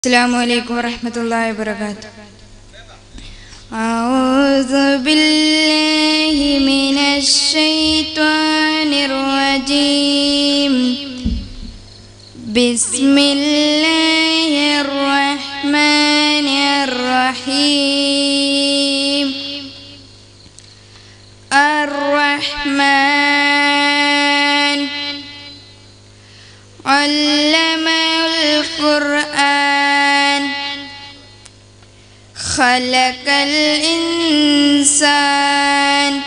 السلام عليكم ورحمة الله وبركاته أعوذ بالله من الشيطان الرجيم بسم الله الرحمن الرحيم الرحمن علم القرآن خلق الإنسان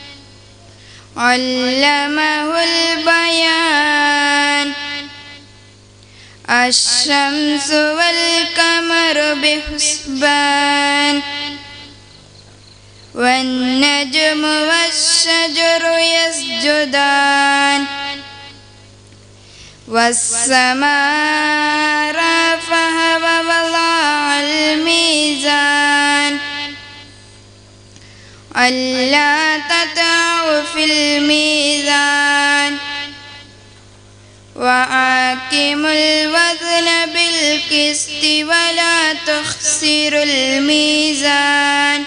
علمه البيان الشمس والقمر بحسبان والنجم والشجر يسجدان والسماء رفعها ووضع الميزان ألا تطغوا في الميزان وأقيموا الوزن بالقسط ولا تخسروا الميزان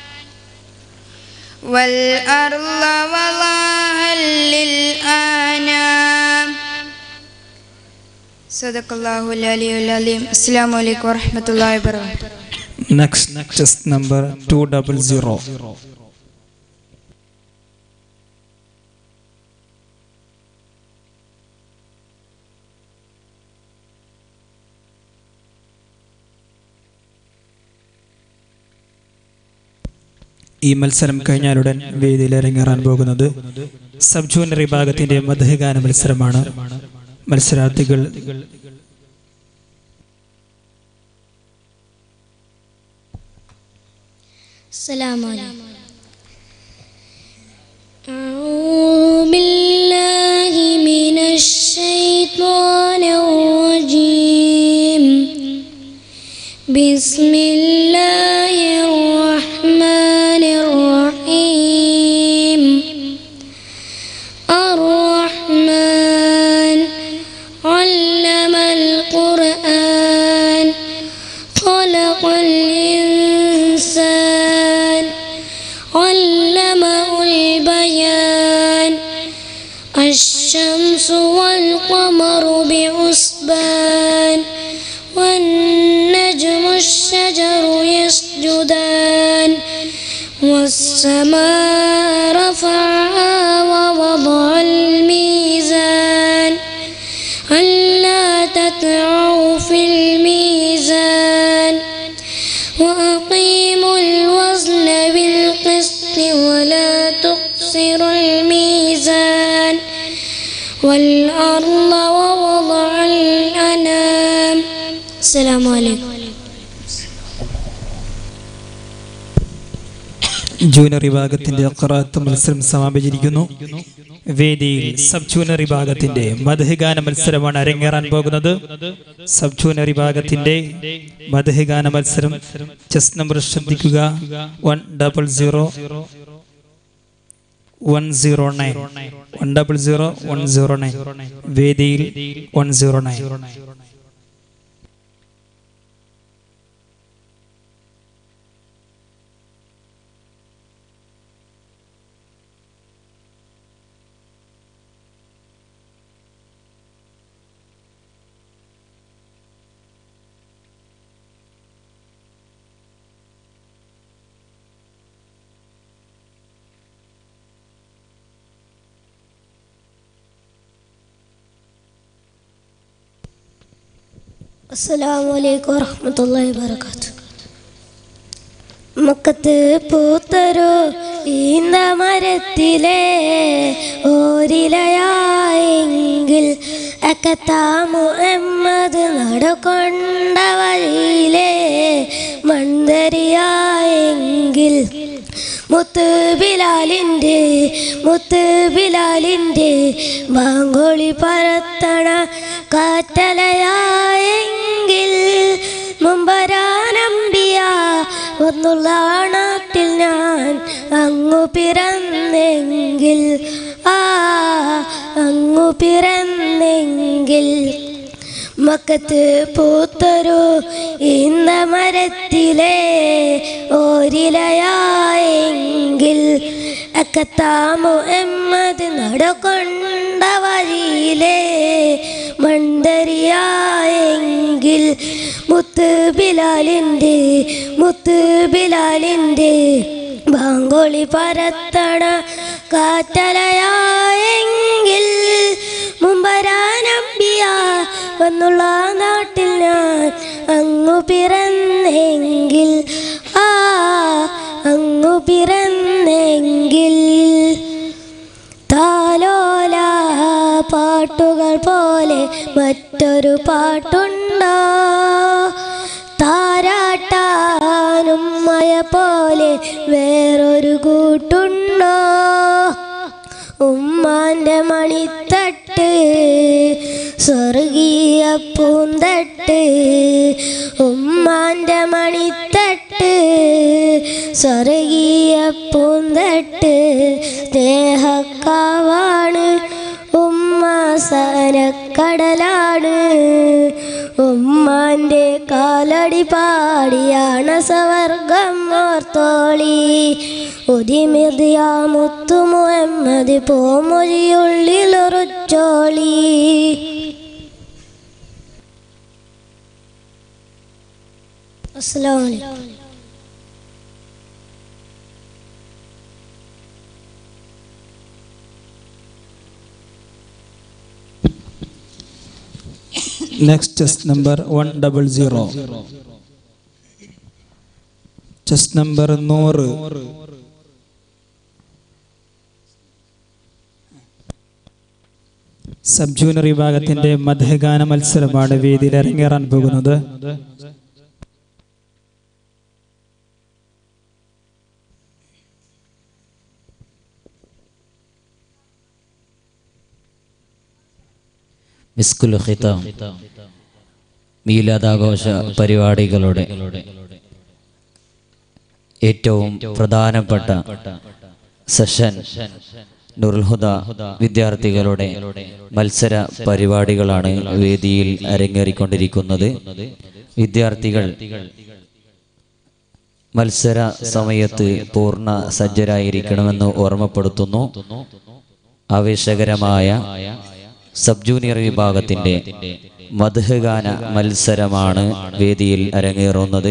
والأرض وضعها للأنام صدق الله العلي العظيم السلام عليكم ورحمة الله وبركاته Next, test number 200. ഈ മത്സരം കഴിഞ്ഞാലുടൻ വേദിയിൽ ഇറങ്ങാൻ പോകുന്നത് സബ് ജൂനിയർ വിഭാഗത്തിന്റെ മധുഗാന മത്സരമാണ് മത്സരാർത്ഥികൾ السلام عليكم أعوذ بالله من الشيطان الرجيم بسم الله الرحمن الرحيم الرحمن علم القرآن خلق الإنسان علمه البيان الشمس والقمر بحسبان والنجم الشجر يسجدان والسماء رفعها ووضع الميزان ألا تطغوا في الميزان وأقيموا الوزن بالقسط ولا تقصروا الميزان والأرض ووضع الأنام السلام عليكم ജൂനിയർ വിഭാഗത്തിന്റെ ഖറാത്ത് മത്സരം സമാപിച്ചിരിക്കുന്നു വേദിയിൽ സബ് ജൂനിയർ വിഭാഗത്തിന്റെ മധുഗാന മത്സരമാണ് അരങ്ങേറാൻ പോകുന്നത് സബ് ജൂനിയർ വിഭാഗത്തിന്റെ മധുഗാന മത്സരം ചെസ് നമ്പർ ശ്രദ്ധിക്കുക one double zero one zero nine one double zero one zero nine വേദിയിൽ വൺ സീറോ നയൻ അസ്സലാമു അലൈക്കും വറഹ്മത്തുള്ളാഹി വബറകാതുഹു മക്കത്ത് പൂത്തരോ ഈന്ത മരത്തിലെ ഓരിലയായെങ്കിൽ അക്കത്താ മുഹമ്മദ് നടക്കൊണ്ട വഴിയിലെ മൺതരിയായെങ്കിൽ മുത്ത് ബിലാലിൻ്റെ മുത്ത് ബിലാലിൻ്റെ മാങ്കോളി പരത്തണ കാറ്റലയായെങ്കിൽ മുമ്പരാനമ്പിയ ഒന്നുള്ള നാട്ടിൽ ഞാൻ അങ്ങു പിറന്നെങ്കിൽ ആ അങ്ങു പിറന്നെങ്കിൽ മക്കത്ത് പൂത്തൊരു ഇന്ന മരത്തിലെ ഓരിലയായെങ്കിൽ അക്കത്താമു എമ്മത് നടകൊണ്ട വഴിയിലെ മണ്ടരിയായെങ്കിൽ മുത്ത് ബിലാലിൻ്റെ മുത്ത് ബിലാലിൻ്റെ ബാങ്കോളി പരത്തണ കാറ്റലയായെങ്കിൽ മുമ്പരാനമ്പിയ വന്നുള്ള നാട്ടിൽ ഞാൻ അങ്ങു പിറന്നെങ്കിൽ ആ അങ്ങു പിറന്നെങ്കിൽ താലോല പാട്ടുകൾ പോലെ മറ്റൊരു പാട്ടുണ്ടോ താരാട്ടാനും മയ പോലെ വേറൊരു കൂട്ടുണ്ടോ ഉമ്മാന്റെ മണിത്തട്ട് സ്വർഗീയ പൂന്തട്ട് ഉമ്മാന്റെ മണിത്തട്ട് സ്വർഗീയ പൂന്തട്ട് സ്നേഹക്കാവാണ് ഉമ്മ സനക്കടലാണ് ഉമ്മാന്റെ കാലടി പാടിയാണ് സവർഗം ഓർത്തോളി ഒതിമെതിയാ മുത്തു മുഹമ്മദ് പോമൊഴിയുള്ളിലൊറുച്ചോളി അസ്സലാമു അലൈക്കും next chest number one double zero chest number നൂറ് സബ് ജൂനിയർ വിഭാഗത്തിന്റെ മധുഗാന മത്സരമാണ് വേദിയിൽ ഇറങ്ങേറാൻ പോകുന്നത് മിസ്കുൽ ഖിതാം മീലാദാഘോഷ പരിപാടികളുടെ ഏറ്റവും പ്രധാനപ്പെട്ട സെഷൻ നുറുൽ ഹുദ വിദ്യാർത്ഥികളുടെ മത്സര പരിപാടികളാണ് വേദിയിൽ അരങ്ങേറിക്കൊണ്ടിരിക്കുന്നത് വിദ്യാർത്ഥികൾ മത്സര സമയത്ത് പൂർണ്ണ സജ്ജരായിരിക്കണമെന്ന് ഓർമ്മപ്പെടുത്തുന്നു ആവേശകരമായ സബ് ജൂനിയർ വിഭാഗത്തിന്റെ മധുഗാന മത്സരമാണ് വേദിയിൽ അരങ്ങേറുന്നത്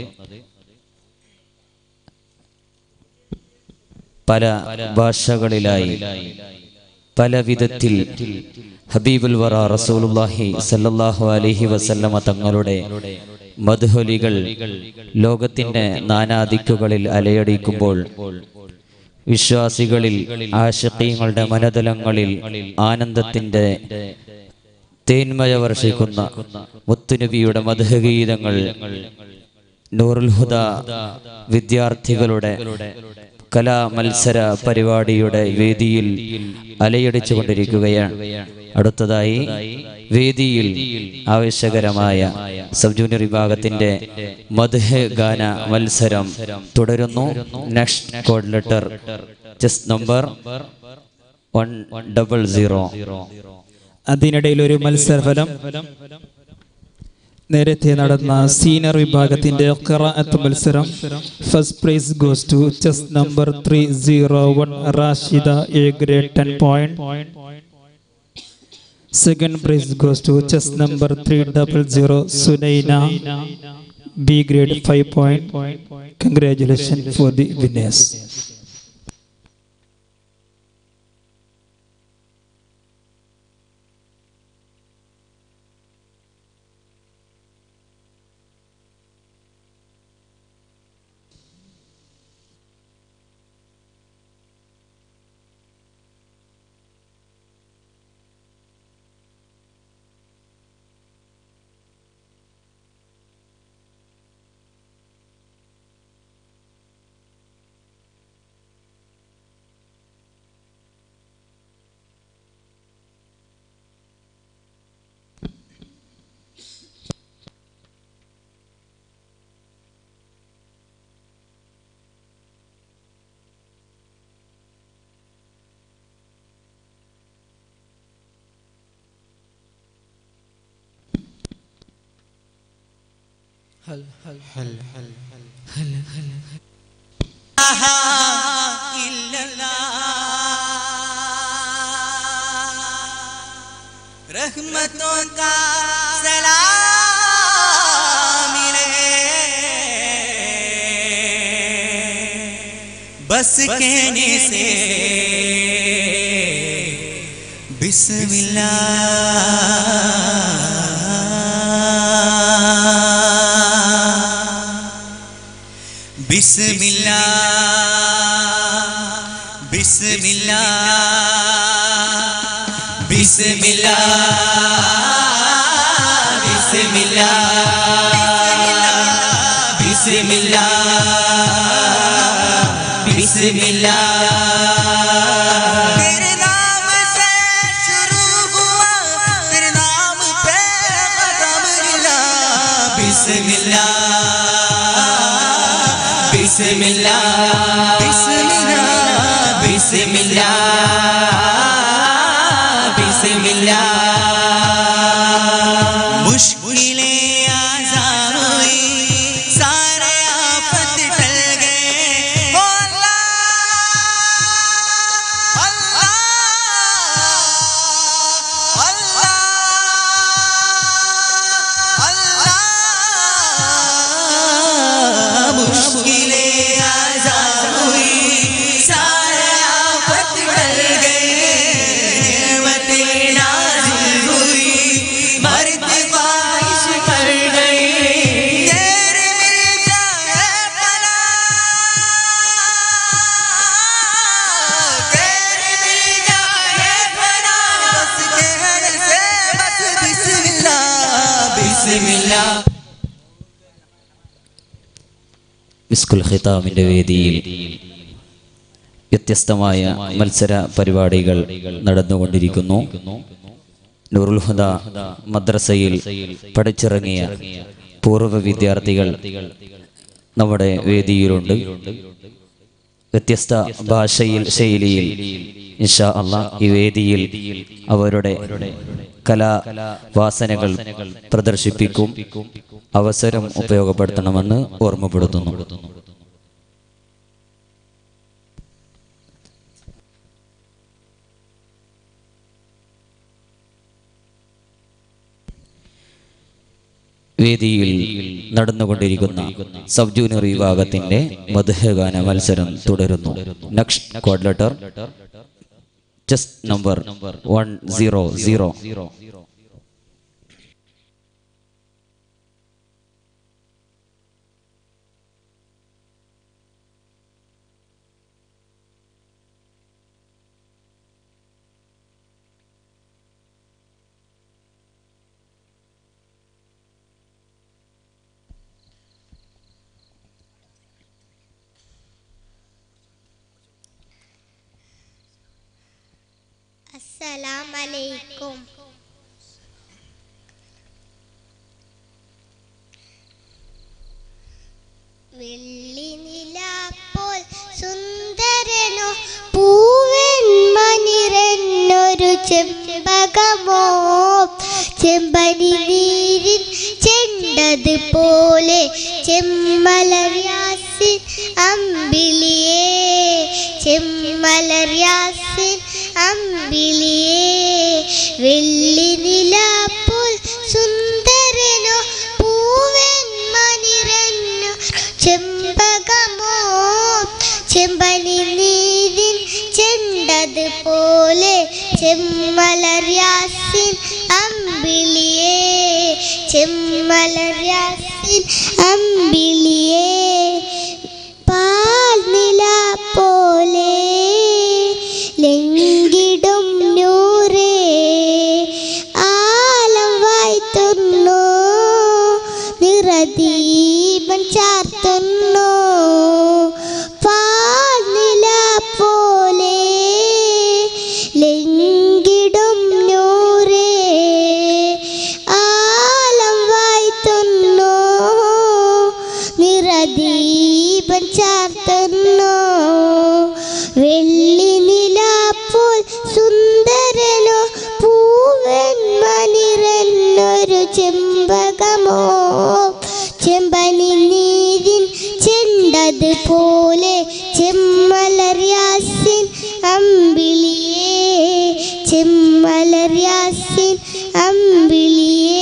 പല ഭാഷകളിലായി പല വിധത്തിൽ ഹബീബുൽ വറ റസൂലുള്ളാഹി സല്ലല്ലാഹു അലൈഹി വസല്ലമ തങ്ങളുടെ മധുഹലികൾ ലോകത്തിന്റെ നാനാദിക്കുകളിൽ അലയടിക്കുമ്പോൾ വിശ്വാസികളിൽ ആശക്കീങ്ങളുടെ മനതലങ്ങളിൽ ആനന്ദത്തിന്റെ തേന്മയ വർഷിക്കുന്ന മുത്തുനബിയുടെ മധുഗീതങ്ങൾ നൂറുൽ ഹുദ വിദ്യാർത്ഥികളുടെ കലാ മത്സര പരിപാടിയുടെ വേദിയിൽ അലയടിച്ചു കൊണ്ടിരിക്കുകയാണ് അടുത്തതായി വേദിയിൽ ആവശ്യകരമായ സബ് ജൂനിയർ വിഭാഗത്തിന്റെ മധുഹ ഗാന മത്സരം തുടരുന്നു next code letter chest number one double zero അതിനിടയിൽ ഒരു മത്സരഫലം നേരത്തെ നടന്ന സീനിയർ വിഭാഗത്തിന്റെ ഖിറാഅത്ത് മത്സരം first prize goes to chest number three zero one Rashida A grade ten point second prize goes to chest number three double zero Sunaina B grade five point congratulation for the winners रहमतों का सलाम मिले बस कहने से बिस्मिल्लाह बिस्मिल्लाह बिस्मिल्लाह बिस्मिल्लाह बिस्मिल्लाह बिस्मिल्लाह बिस्मिल्लाह तेरे नाम से शुरू हुआ तेरे नाम पे खत्म मिला बिस्मिल्लाह बिस्मिल्लाह बिस्मिल्लाह बिस्मिल्लाह बिस्मिल्लाह मुश्किलें आसान हुई सारे आफत टल गए ओ अल्लाह अल्लाह अल्लाह मुश्किलें आसान हुई सारे आफत टल गए नेमतें नाज़िल हुई मर्द ख्वाहिश कर गई तेरे मिल जाए पना तेरे मिल जाए पना बस कहने से बस बिस्मिल्लाह बिस्मिल्लाह മിസ്കുൽ ഖിതാമിൻ്റെ വേദിയിൽ വ്യത്യസ്തമായ മത്സര പരിപാടികൾ നടന്നുകൊണ്ടിരിക്കുന്നു നൂറുൽ ഹുദ മദ്രസയിൽ പഠിച്ചിറങ്ങിയ പൂർവ്വ വിദ്യാർത്ഥികൾ നമ്മുടെ വേദിയിലുണ്ട് വ്യത്യസ്ത ഭാഷയിൽ ശൈലിയിൽ ഇൻഷാ അള്ളാ ഈ വേദിയിൽ അവരുടെ കലാവാസനകൾ പ്രദർശിപ്പിക്കും അവസരം ഉപയോഗപ്പെടുത്തണമെന്ന് ഓർമ്മപ്പെടുത്തുന്നു വേദിയിൽ നടന്നുകൊണ്ടിരിക്കുന്ന സബ് ജൂനിയർ വിഭാഗത്തിന്റെ മധുഗാന മത്സരം തുടരുന്നു next code letter chest number one zero zero അസ്സലാമലൈക്കും വെള്ളി നിലാപ്പോൾ സുന്ദരനോ പൂവൻ മനിരനൊരു ചെമ്പകമോ ചെമ്പനി നീരിൻ ചെണ്ടത് പോലെ ചെമ്മലര്യാസിൻ അമ്പിളിയേ ചെമ്മലര്യാസിൻ അമ്പിളിയേ വെള്ളി നിലാപ്പോൾ സുന്ദരനോ പൂവൻ മനിരനോ ചെമ്പകമോ ചെമ്പനി നീരിൻ ചെണ്ടത് പോലെ ചെമ്മലര്യാസിൻ അമ്പിളിയേ ചെമ്മലര്യാസിൻ അമ്പിളിയേ പാൽനില പോലെ ലംഘിടും നൂറേ ആലം വായ്ത്തുന്നു നിറദീപൻ ചാർത്തുന്നു പാൽനില പോലെ ലംഘിടും നൂറേ ആലം വായ്ത്തുന്നു നിറദീപൻ ചാർത്തുന്നു വെള്ളി നിലാപ്പോൾ സുന്ദരനോ പൂവൻ മനിരനൊരു ചെമ്പകമോ ചെമ്പ ചെണ്ടതുപോലെ ചെമ്മലർ യാസിൻ അമ്പിളിയേ ചെമ്മലർ യാസിൻ അമ്പിളിയേ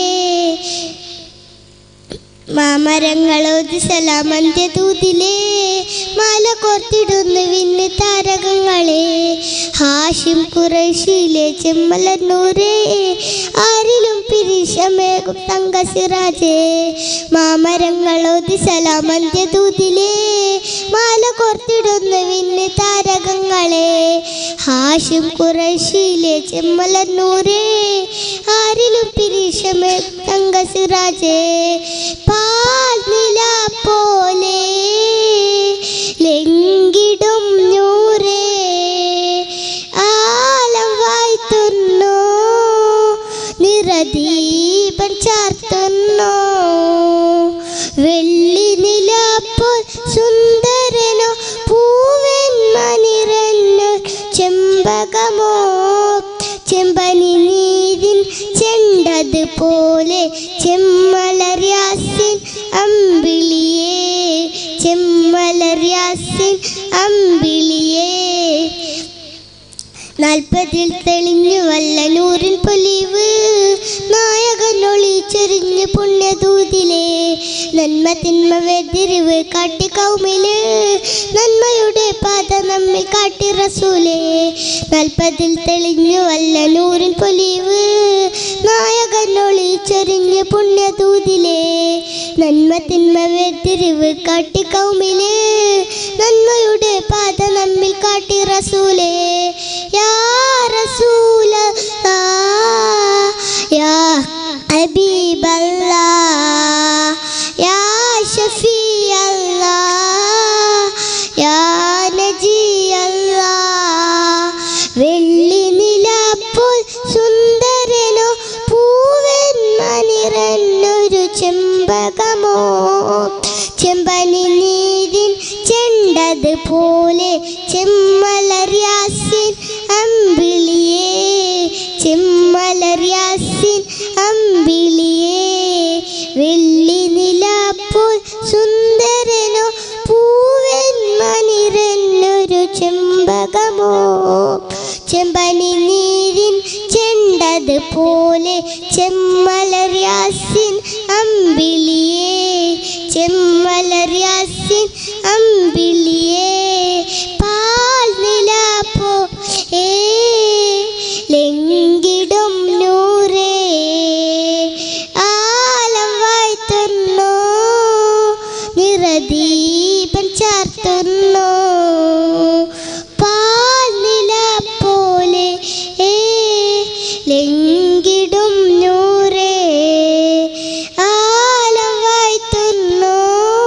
മാമരങ്ങളോത് സലാമന്ത്യ തൂതിലേ മാല കോർത്തിടുന്നു വിണ്ണ് താരകങ്ങളെ ഹാഷിം കുറശിയിലെ ചെമ്മലന്നൂരേ ആരിലും പിരിശമേകും തങ്കസിറാജേ മാമരങ്ങളോത് സലാമന്ത്യ തൂതിലേ മാല കോർത്തിടുന്നു വിണ്ണ് താരകങ്ങളെ ഹാഷിം കുറശിയിലെ ചെമ്മലന്നൂരേ ആരിലും പിരിശമേകും തങ്കസിറാജേ പാൽ നില പോലെ ലെങ്കിടും നൂറേ ആലം വായ്ത്തുന്നു നിറദീപം ചാർത്തുന്നു വെള്ളി നിലാപ്പോൾ സുന്ദരനോ പൂവെന്മ നിറഞ്ഞു ചെമ്പകമോ ചെമ്പനി നീരിൻ ചെണ്ടതുപോലെ ചെമ്മലർയാസിൻ അമ്പിളിയേ ചെമ്മലർയാസിൻ അമ്പിളിയേ നാൽപ്പതിൽ തെളിഞ്ഞു വല്ല നൂറിൻ പൊലിവ് നായകൻ ഒളിച്ചെറിഞ്ഞ് പുണ്യദൂതിലെ നന്മ തിന്മ വെതിരിവ് കാട്ടി കൗമില് നന്മയുടെ പാത നമ്മിൽ കാട്ടി റസൂലേ നാൽപ്പതിൽ തെളിഞ്ഞു വല്ല നൂറിൻ പൊലിവ് നായകൻ ഒളിച്ചെറിഞ്ഞ് പുണ്യദൂതിലെ നന്മ തിന്മ വെതിരിവ് കാട്ടി കൗമില് നന്മയുടെ പാത നമ്മിൽ കാട്ടി റസൂലേ യാ റസൂലല്ലാ യാ ഹബീബല്ലാ യാ ഷഫീഅല്ലാ യാ നജിയല്ലാ വെള്ളി നിലാപ്പോൾ സുന്ദരനോ പൂവൻ മണിറന്നൊരു ചെമ്പകമോ ചെമ്പനി നീരിൻ ചെണ്ടതുപോലെ ചെമ്മലർയാസിൻ അമ്പിളിയേ ചെമ്മലർയാസിൻ അമ്പിളിയേ വെള്ളി നിലാപ്പോൾ സുന്ദരനോ പൂവൻ മണിറന്നൊരു ചെമ്പകമോ ചെമ്പനി നീരിൻ ചെണ്ടതുപോലെ ചെമ്മലർയാസിൻ അമ്പിളിയേ ചെമ്മലർയാസിൻ അമ്പിളിയേ പാൽ നിലാപ്പോ ഏ ലെങ്കിടും നൂറേ ആലം വായ്ത്തുന്നു നിറദീപം ചാർത്തുന്നു പാൽ നില പോലെ ഏ ലെങ്കിടും നൂറേ ആലം വായ്ത്തുന്നു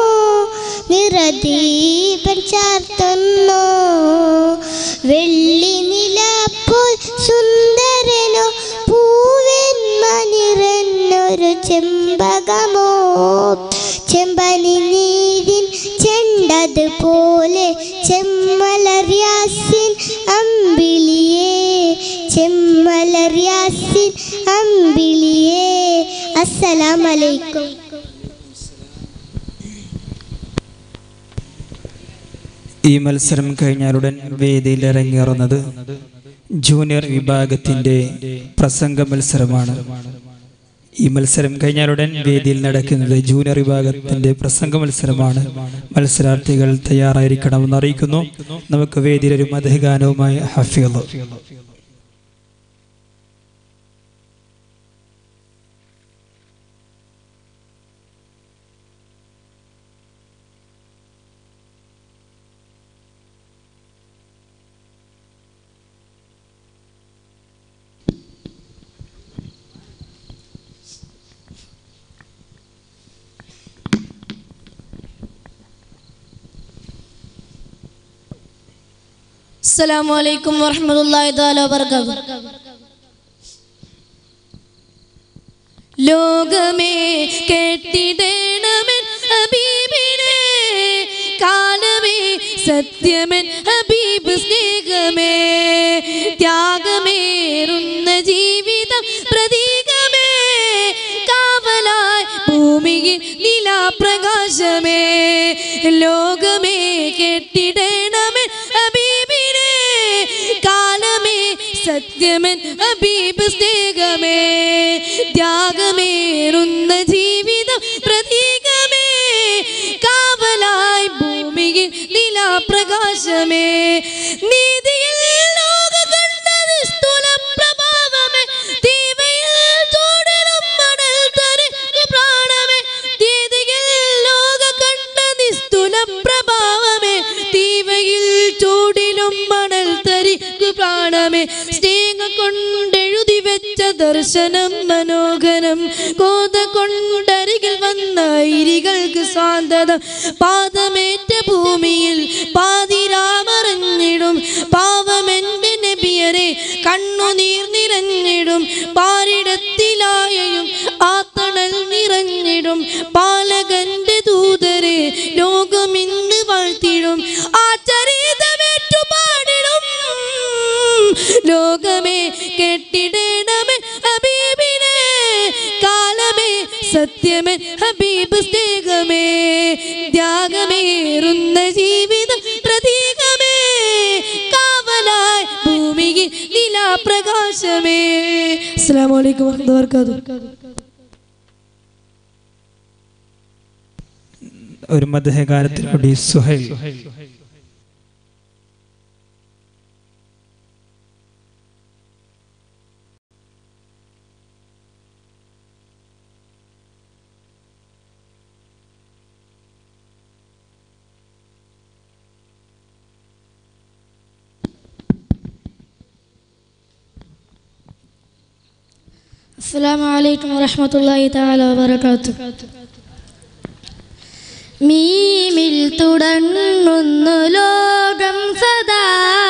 നിറദീപം ചാർത്തുന്നു വെള്ളി നിലാപ്പോൾ സുന്ദരനോ പൂവൻ മണിറന്നൊരു ചെമ്പകമോ ചെമ്പനി നീരിൻ ചെണ്ടതുപോലെ ചെമ്മലർയാസിൻ അമ്പിളിയേ ചെമ്മലർയാസിൻ അമ്പിളിയേ അസ്സലാമലൈക്കും ഈ മത്സരം കഴിഞ്ഞാലുടൻ വേദിയിൽ ഇറങ്ങിയേറുന്നത് ജൂനിയർ വിഭാഗത്തിന്റെ പ്രസംഗ മത്സരമാണ് ഈ മത്സരം കഴിഞ്ഞാലുടൻ വേദിയിൽ നടക്കുന്നത് ജൂനിയർ വിഭാഗത്തിന്റെ പ്രസംഗ മത്സരമാണ് മത്സരാർത്ഥികൾ തയ്യാറായിരിക്കണമെന്ന് അറിയിക്കുന്നു നമുക്ക് വേദിയിൽ ഒരു മതഗാനവുമായി ഹഫീള് അസ്സലാമു അലൈക്കും വറഹ്മത്തുള്ളാഹി തആല വബറകാതുഹു ലോകമേ കേട്ടിടേണമെൻ ഹബീബിനെ കാലമേ സത്യമൻ ഹബീബ് സ്നേഹമേ ത്യാഗമേറുന്ന ജീവിതം പ്രതീകമേ കാവലായി ഭൂമിയിൽ നിലാപ്രകാശമേ ലോകമേ സത്യമൻ ഹബീബ് സ്നേഹമേ ത്യാഗമേറുന്ന ജീവിതം പ്രതീകമേ കാവലായി ഭൂമിയിൽ നിലാപ്രകാശമേ നീതിയിൽ ലോക കണ്ടത് സ്ഥൂല പ്രഭാവമേ തീവയിൽ ചൂടലും മണൽ തരക്ക് പ്രാണമേ തീതിയിൽ ലോക കണ്ട നിസ്തുല പ്രഭാവമേ തീവയിൽ ചൂടിലും മണൽ തരിക്കു പ്രാണമേ സ്നേഹം കൊണ്ടെഴുതി വെച്ച ദർശനം മനോഹരം കോത കൊണ്ടരികിൽ വന്ന ഇരികൾക്ക് സാന്തത പാദമേറ്റ ഭൂമിയിൽ പാതിരാമറിഞ്ഞിടും പാവമെന്റെ നബിയരെ കണ്ണുനീർ നിറഞ്ഞിടും പാരിടത്തിലായയും ആത്തണൽ നിറഞ്ഞിടും പാലകന്റെ ദൂതരെ ലോകമിന്ന് വാഴ്ത്തിടും ആചരിതമേറ്റു പാടിടും ലോകമേ കെട്ടിടേണമേ ഹബീബിനെ കാലമേ സത്യമേ ഹബീബ് സ്നേഹമേ ത്യാഗമേറുന്ന ജീവിത പ്രതീകമേ കാവലായി ഭൂമിയിൽ നിലാപ്രകാശമേ അസ്സലാമു അലൈക്കും വറഹ്മത്തുള്ളാഹി വബറകാതുഹു ഒരു മധ്യകാലത്തിലൂടെ സുഹൈൽ السلام عليكم ورحمة الله تعالى وبركاته മീമിൽ തുടങ്ങുന്നു ലോകം സദാ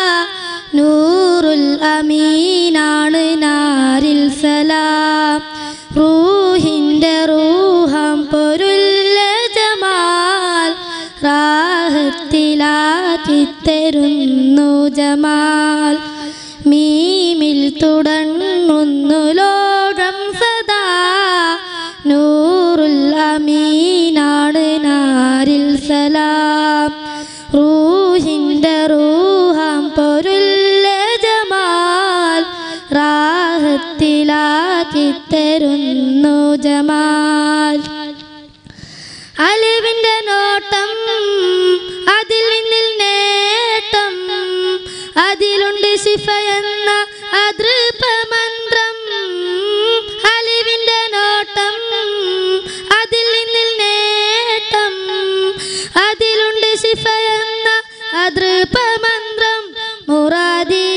നൂറുൽ അമീനാണ് നാരിൽ സലാം റൂഹിൻ്റെ റൂഹം പൊരുല്ല ജമാൽ റാഹത്തിലാക്കി തരുന്നു ജമാൽ മീമിൽ തുടങ്ങുന്നു ലോകം സദാ നൂറുൽ അമീനാണ് നാരിൽ സലാം റൂഹിൻ്റെ റൂഹാം പൊരുല്ല ജമാൽ റാഹത്തിലാക്കി തരുന്നു ജമാൽ അലിവിൻ്റെ നോട്ടം അതിൽ നിന്നിൽ നേട്ടം അതിലുണ്ട് ശിഫ എന്ന അതൃപ മന്ത്രം അലിവിൻ്റെ നോട്ടം അതിൽ നിന്നിൽ നേട്ടം അതിലുണ്ട് ശിഫ എന്ന അതൃപ മന്ത്രം മുറാദി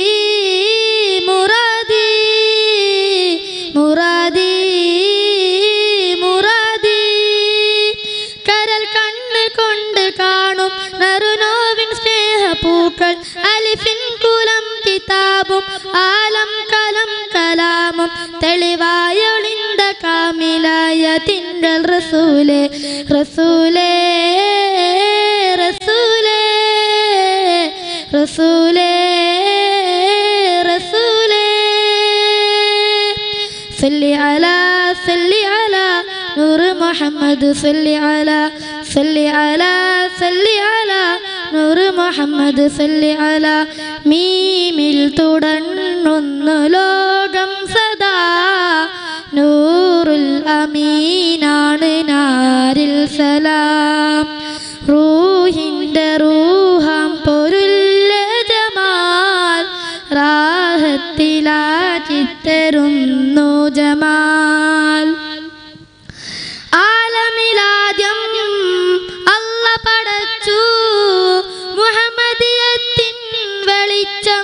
മുറാദി മുറാദി മുറാദി കരൽ കണ്ണ് കൊണ്ട് കാണും നറുനോവിൻ സ്നേഹപൂക്കൾ അലിഫിൻ കുലം കിതാബും ആലം കലം കലാമും തെളിവായ ഒളിന്ത കാമിലായ തിങ്കൾ റസൂലേ റസൂലേ റസൂലേ റസൂലേ റസൂലേ صلي على صلي على نور محمد صلي على صلي على صلي على നൂർ മുഹമ്മദ് സല്ലി അല മീമിൽ തുടങ്ങുന്നു ലോകം സദാ നൂറുൽ അമീനാണ് നാരിൽ സലാം റൂഹിൻ്റെ റൂഹാം പൊരുല്ല ജമാൽ റാഹത്തിലാചിത്തരുന്നു ജമാൽ ആലമിലാദ്യം അല്ല പടച്ചു മുഹമ്മദിയത്തിൻ വെളിച്ചം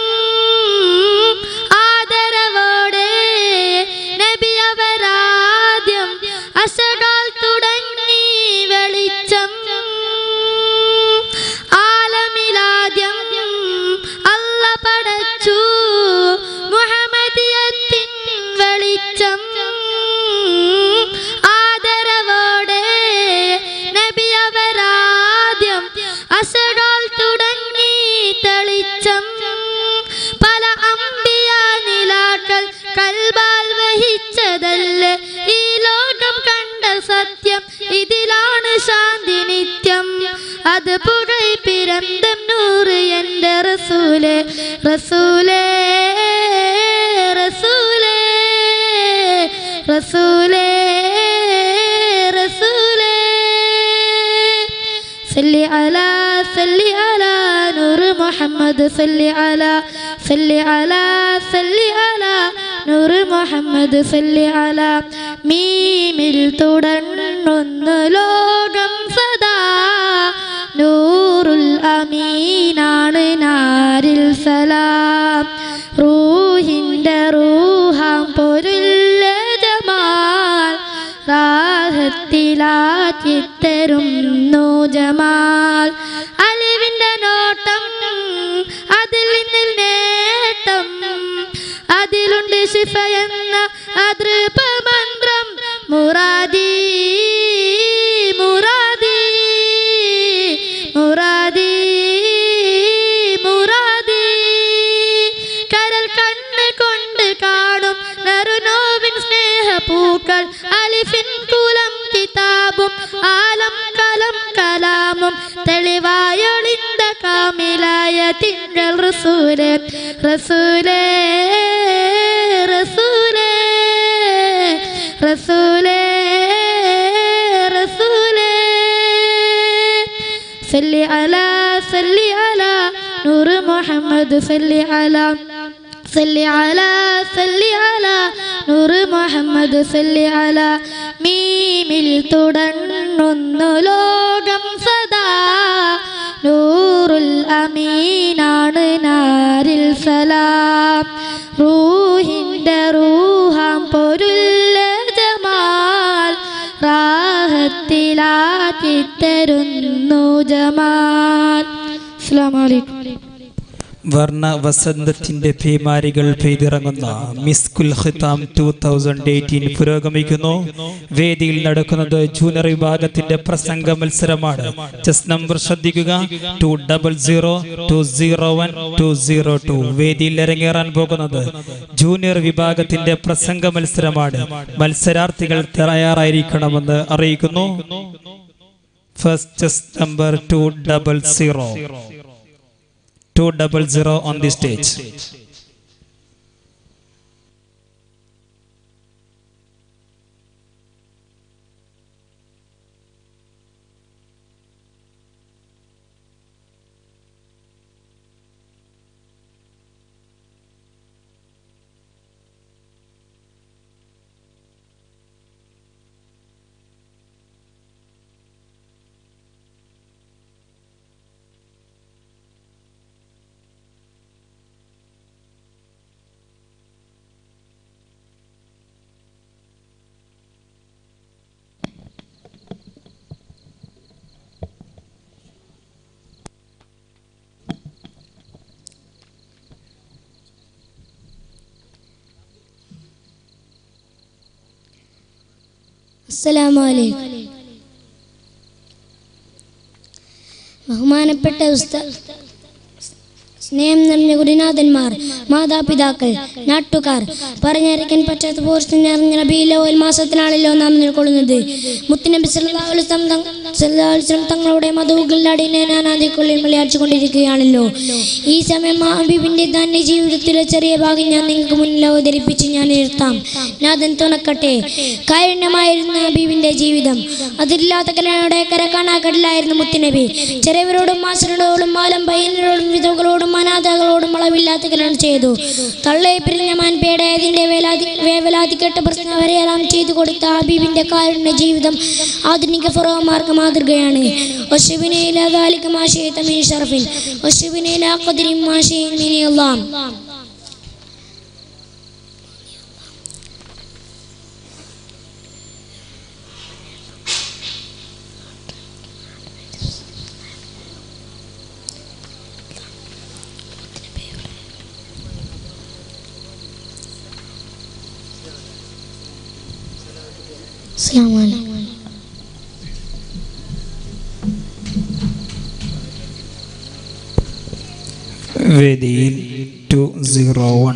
ആദരവോടെ നബി അവരാദ്യം അശകാൽ തുടങ്ങി വെളിച്ചം صل على صل على نور محمد صل على صل على صل على നൂറ് മുഹമ്മദ് സല്ലി അല മീമിൽ തുടർന്നൊന്ന് ലോകം സദാ നൂറുൽ അമീനാണ് നാരിൽ സലാം റൂഹിൻ്റെ റൂഹാം പൊരുള്ള ജമാൽ റാഹത്തിലാക്കിത്തരുന്നു ജമാൽ അലിവിൻ്റെ നോട്ടം അതിൽ നിന്നിൽ നേട്ടം അതിലുണ്ട് ശിഫ എന്ന അതൃപമന്ത്രം മുറാദി മുറാദി മുറാദി മുറാദി കരൽ കണ്ണ് കൊണ്ട് കാണും നറുനോവിൻ സ്നേഹപൂക്കൾ അലിഫിൻ കുലം കിതാബും ആലം കലം കലാമും തെളിവായൊളിந்த കാമിലായ തിങ്കൾ റസൂലേ റസൂലേ റസൂലേ റസൂലേ റസൂലേ സല്ലി അലാ സല്ലി അലാ നൂറ് മുഹമ്മദ് സല്ലി അലാ സല്ലി അലാ സല്ലി അലാ നൂറ് മുഹമ്മദ് സല്ലി അലാ മീമിൽ തുടർന്നൊന്നു ലോകം സദാ നൂറുൽ അമീനാണ് നാരിൽ സലാം റൂഹിൻ്റെ റൂഹാം പൊരുള്ള ജമാൽ റാഹത്തിലാക്കിത്തരുന്നു ജമാൽ അസ്സലാമു അലൈക്കും വർണ്ണ വസന്തത്തിന്റെ പേമാരികൾ പെയ്തിറങ്ങുന്ന മിസ്കുൽ ഖിതാം ടൂ തൗസൻഡ് എയ്റ്റീൻ പുരോഗമിക്കുന്നു വേദിയിൽ നടക്കുന്നത് ജൂനിയർ വിഭാഗത്തിന്റെ പ്രസംഗ മത്സരമാണ് ചെസ് നമ്പർ ശ്രദ്ധിക്കുക two double zero two zero one two zero two വേദിയിൽ ഇറങ്ങേറാൻ പോകുന്നത് ജൂനിയർ വിഭാഗത്തിന്റെ പ്രസംഗ മത്സരമാണ് മത്സരാർത്ഥികൾ തയ്യാറായിരിക്കണമെന്ന് അറിയിക്കുന്നു first chest number two double zero 200 on the stage. അസ്സലാമു അലൈക്കും ബഹുമാനപ്പെട്ട ഉസ്താദ് സ്നേഹം നിറഞ്ഞ ഗുരുനാഥന്മാർ മാതാപിതാക്കൾ നാട്ടുകാർ പറഞ്ഞറിയിക്കാൻ പറ്റാത്ത പോസ്റ്റ് നിറഞ്ഞ റബീലോൽ മാസത്തിലാണല്ലോ നാം നിൽക്കൊള്ളുന്നത് മുത്തുനബി സല്ലല്ലാഹു അലൈഹി വസല്ലം തങ്- സല്ലല്ലാഹു അലൈഹി വസല്ലം തങ്ങളുടെ മധുകളിലടിനെ ഞാൻ ആദ്യക്കുള്ളിൽ മലയാടിച്ചുകൊണ്ടിരിക്കുകയാണല്ലോ ഈ സമയം ആ ഹബീബിന്റെ തന്നെ ജീവിതത്തിലെ ചെറിയ ഭാഗം ഞാൻ നിങ്ങൾക്ക് മുന്നിൽ അവതരിപ്പിച്ച് ഞാൻ നിർത്താം നാഥൻ തുണക്കട്ടെ കാരുണ്യമായിരുന്ന ഹബീബിന്റെ ജീവിതം അതില്ലാത്ത കലയുടെ കര കാണാക്കടലായിരുന്നു മുത്തുനബി ചെറിയവരോടും മാസരോടും മാലം പയ്യനരോടും വിധവകളോടും അനാഥകളോടും അളവില്ലാത്ത കല്യാണം ചെയ്തു തള്ളയെ പിരിഞ്ഞ മാൻപേടെ അതിന്റെ വേലാതി വേവലാതിക്കെട്ട പ്രശ്നം അവരെയെല്ലാം ചെയ്തു കൊടുത്ത ഹബീബിന്റെ കാരുണ്യ ജീവിതം ആധുനിക ഫറോമാർക്ക് മാതൃകയാണ് ഒശുബിനെ ലാലിക മാഷയെ തമീൻ ഷറഫിൻ ഒശുബിനെ ലാ ഖദരിൻ മാഷയെ മിനിയല്ലാം അസ്സലാമു അലൈക്കും വേദിയിൽ ടു സീറോ വൺ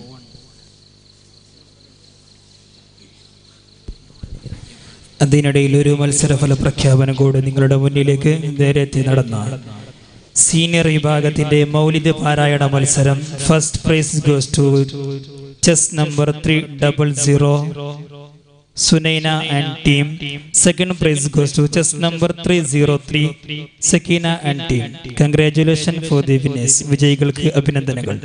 അതിനിടയിൽ ഒരു മത്സരഫല പ്രഖ്യാപനം കൂടി നിങ്ങളുടെ മുന്നിലേക്ക് നേരത്തെ നടന്ന സീനിയർ വിഭാഗത്തിന്റെ മൗലിക പാരായണ മത്സരം first prize goes to chest number three double zero Sunaina and team. Second prize goes to chess number 303, Sakina and team. Congratulations for the winners. വിജയികൾക്ക് അഭിനന്ദനങ്ങൾ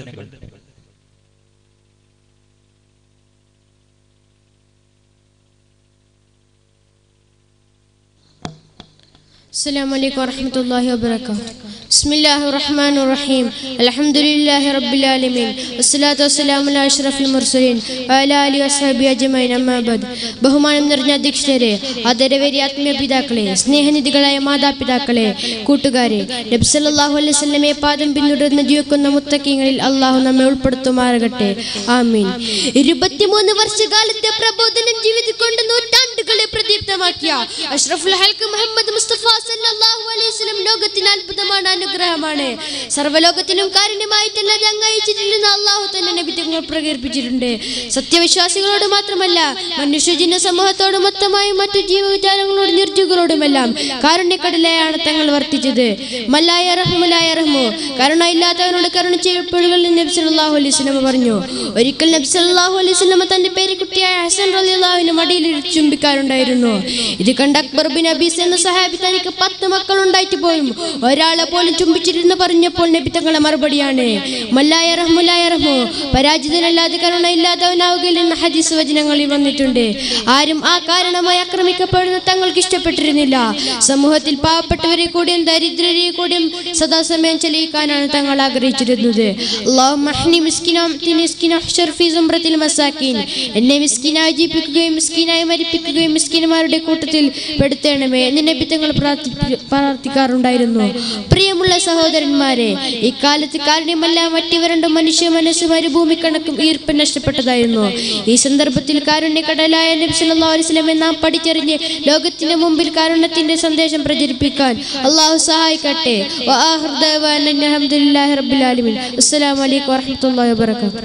السلام عليكم ورحمة الله وبركاته بسم الله الرحمن الرحيم الحمد لله رب العالمين والصلاة والسلام على أشرف المرسلين وعلى آله وصحبه أجمعين أما بعد ബഹുമാനം നിറഞ്ഞ അധ്യക്ഷരെ ആദരവേരി ആത്മീയ പിതാക്കളെ സ്നേഹനിധികളായ മാതാപിതാക്കളെ കൂട്ടുകാരെ നബ്സല്ലാഹു അലൈഹി സ്വലമെ പാദം പിന്തുടർന്ന് ജീവിക്കുന്ന മുത്തക്കിങ്ങളിൽ അള്ളാഹു നമ്മെ ഉൾപ്പെടുത്തുമാറാകട്ടെ ആമീൻ ഇരുപത്തിമൂന്ന് വർഷകാലത്തെ പ്രബോധനം ജീവിതം നൂറ്റാണ്ടുകളെ പ്രദീപ്തമാക്കിയ അഷ്റഫുൽ ഹൽക്ക് മുഹമ്മദ് മുസ്തഫ സല്ലല്ലാഹു അലൈഹി വസല്ലം ലോകത്തിന് അത്ഭുതമാണ് അനുഗ്രഹമാണ് സർവ്വലോകത്തിനും കാരുണ്യമായിട്ടല്ലാതെ അങ്ങയച്ചിട്ടില്ലെന്ന് അള്ളാഹു തന്നെ നബി തങ്ങൾ പ്രകീർപ്പിച്ചിട്ടുണ്ട് സത്യവിശ്വാസികളോട് മാത്രമല്ല മനുഷ്യജന സമൂഹത്തോട് മൊത്തമായും മറ്റു ജീവവിചാരങ്ങളോടും നിർജ്ജുകളോടുമെല്ലാം കാരുണ്യക്കടലയാണ് തങ്ങൾ വർത്തിച്ചത് മല്ലായ റഹ്മുലായ റഹ്മു കരുണ ഇല്ലാത്തവരോട് കരുണ ചെയ്യപ്പെടുകൾ നബി സല്ലല്ലാഹു അലൈഹി വസല്ലം പറഞ്ഞു ഒരിക്കൽ നബി സല്ലല്ലാഹു അലൈഹി വസല്ലം തന്റെ പേരക്കുട്ടിയായ ഹസൻ റളിയല്ലാഹുവിന് മടിയിൽ ചുംബിക്കാറുണ്ടായിരുന്നു ഇത് കണ്ട അക്ബർ ബിൻ അബീസ് എന്ന സഹാബി തനിക്ക് പത്ത് മക്കൾ ഉണ്ടായിട്ട് പോലും ഒരാളെ പോലും ചുംബിച്ചിരുന്ന് പറഞ്ഞപ്പോൾ നബി തങ്ങളുടെ മറുപടിയാണ് മല്ലായ റഹ്മുലായ റഹ്മു പരാജിതനല്ലാതെ കരുണ ഇല്ലാത്തവനാവുകയില്ലെന്ന ഹദീസ് വചനങ്ങളിൽ വന്നിട്ടുണ്ട് ആരും ആ കാരണമായി ആക്രമിക്കപ്പെടുന്ന തങ്ങൾക്ക് ഇഷ്ടപ്പെട്ടിരുന്നില്ല സമൂഹത്തിൽ പാവപ്പെട്ടവരെ കൂടിയും ദരിദ്രരെ കൂടിയും സദാസമയം ചെലയിക്കാനാണ് തങ്ങൾ ആഗ്രഹിച്ചിരുന്നത് അല്ലാഹുമ്മ അഹ്നി മിസ്കിനാ അംതിനി മിസ്കിന അഹ്ശർ ഫീ സുംറത്തിൽ മസാക്കീൻ എന്നെ മിസ്കിനായി ജീവിപ്പിക്കുകയും മിസ്കിനായി മരിപ്പിക്കുകയും മിസ്കിന്മാരുടെ കൂട്ടത്തിൽ പെടുത്തണമേ എന്ന് നബി തങ്ങൾ പ്രാർത്ഥി- പ്രാർത്ഥിക്കാറുണ്ടായിരുന്നു പ്രിയമുള്ള സഹോദരന്മാരെ ഇക്കാലത്ത് കാരുണ്യമല്ല മറ്റിവരണ്ട മനുഷ്യ മനസ്സ് മരുഭൂമി കണക്കും ഈർപ്പം നഷ്ടപ്പെട്ടതായിരുന്നു ഈ സന്ദർഭത്തിൽ കാരുണ്യക്കടലായ നബി സല്ലല്ലാഹു അലൈഹി വസല്ലമയെ നാം പഠിച്ചറിഞ്ഞ് ലോകത്തിന്റെ മുമ്പിൽ കാരുണ്യത്തിന്റെ സന്ദേശം പ്രചരിപ്പിക്കാൻ അള്ളാഹു സഹായിക്കട്ടെ വആഖിറു ദഅവാന അനിൽ ഹംദുലില്ലാഹി റബ്ബിൽ ആലമീൻ അസ്സലാമു അലൈക്കും വറഹ്മത്തുള്ളാഹി വബറകാതുഹു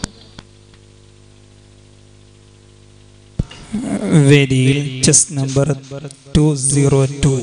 വേദിയിൽ chest number two zero two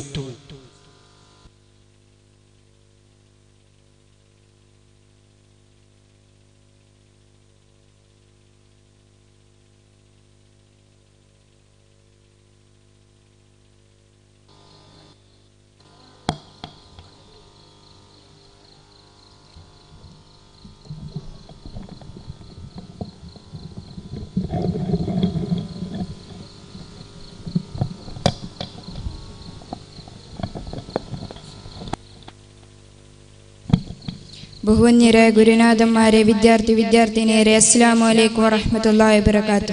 ബഹുവന്യരായ ഗുരുനാഥന്മാരെ വിദ്യാർത്ഥി വിദ്യാർത്ഥിനിയരെ അസ്സാം വലൈക്കും വറഹമത്തല്ലാ വബർക്കാത്തു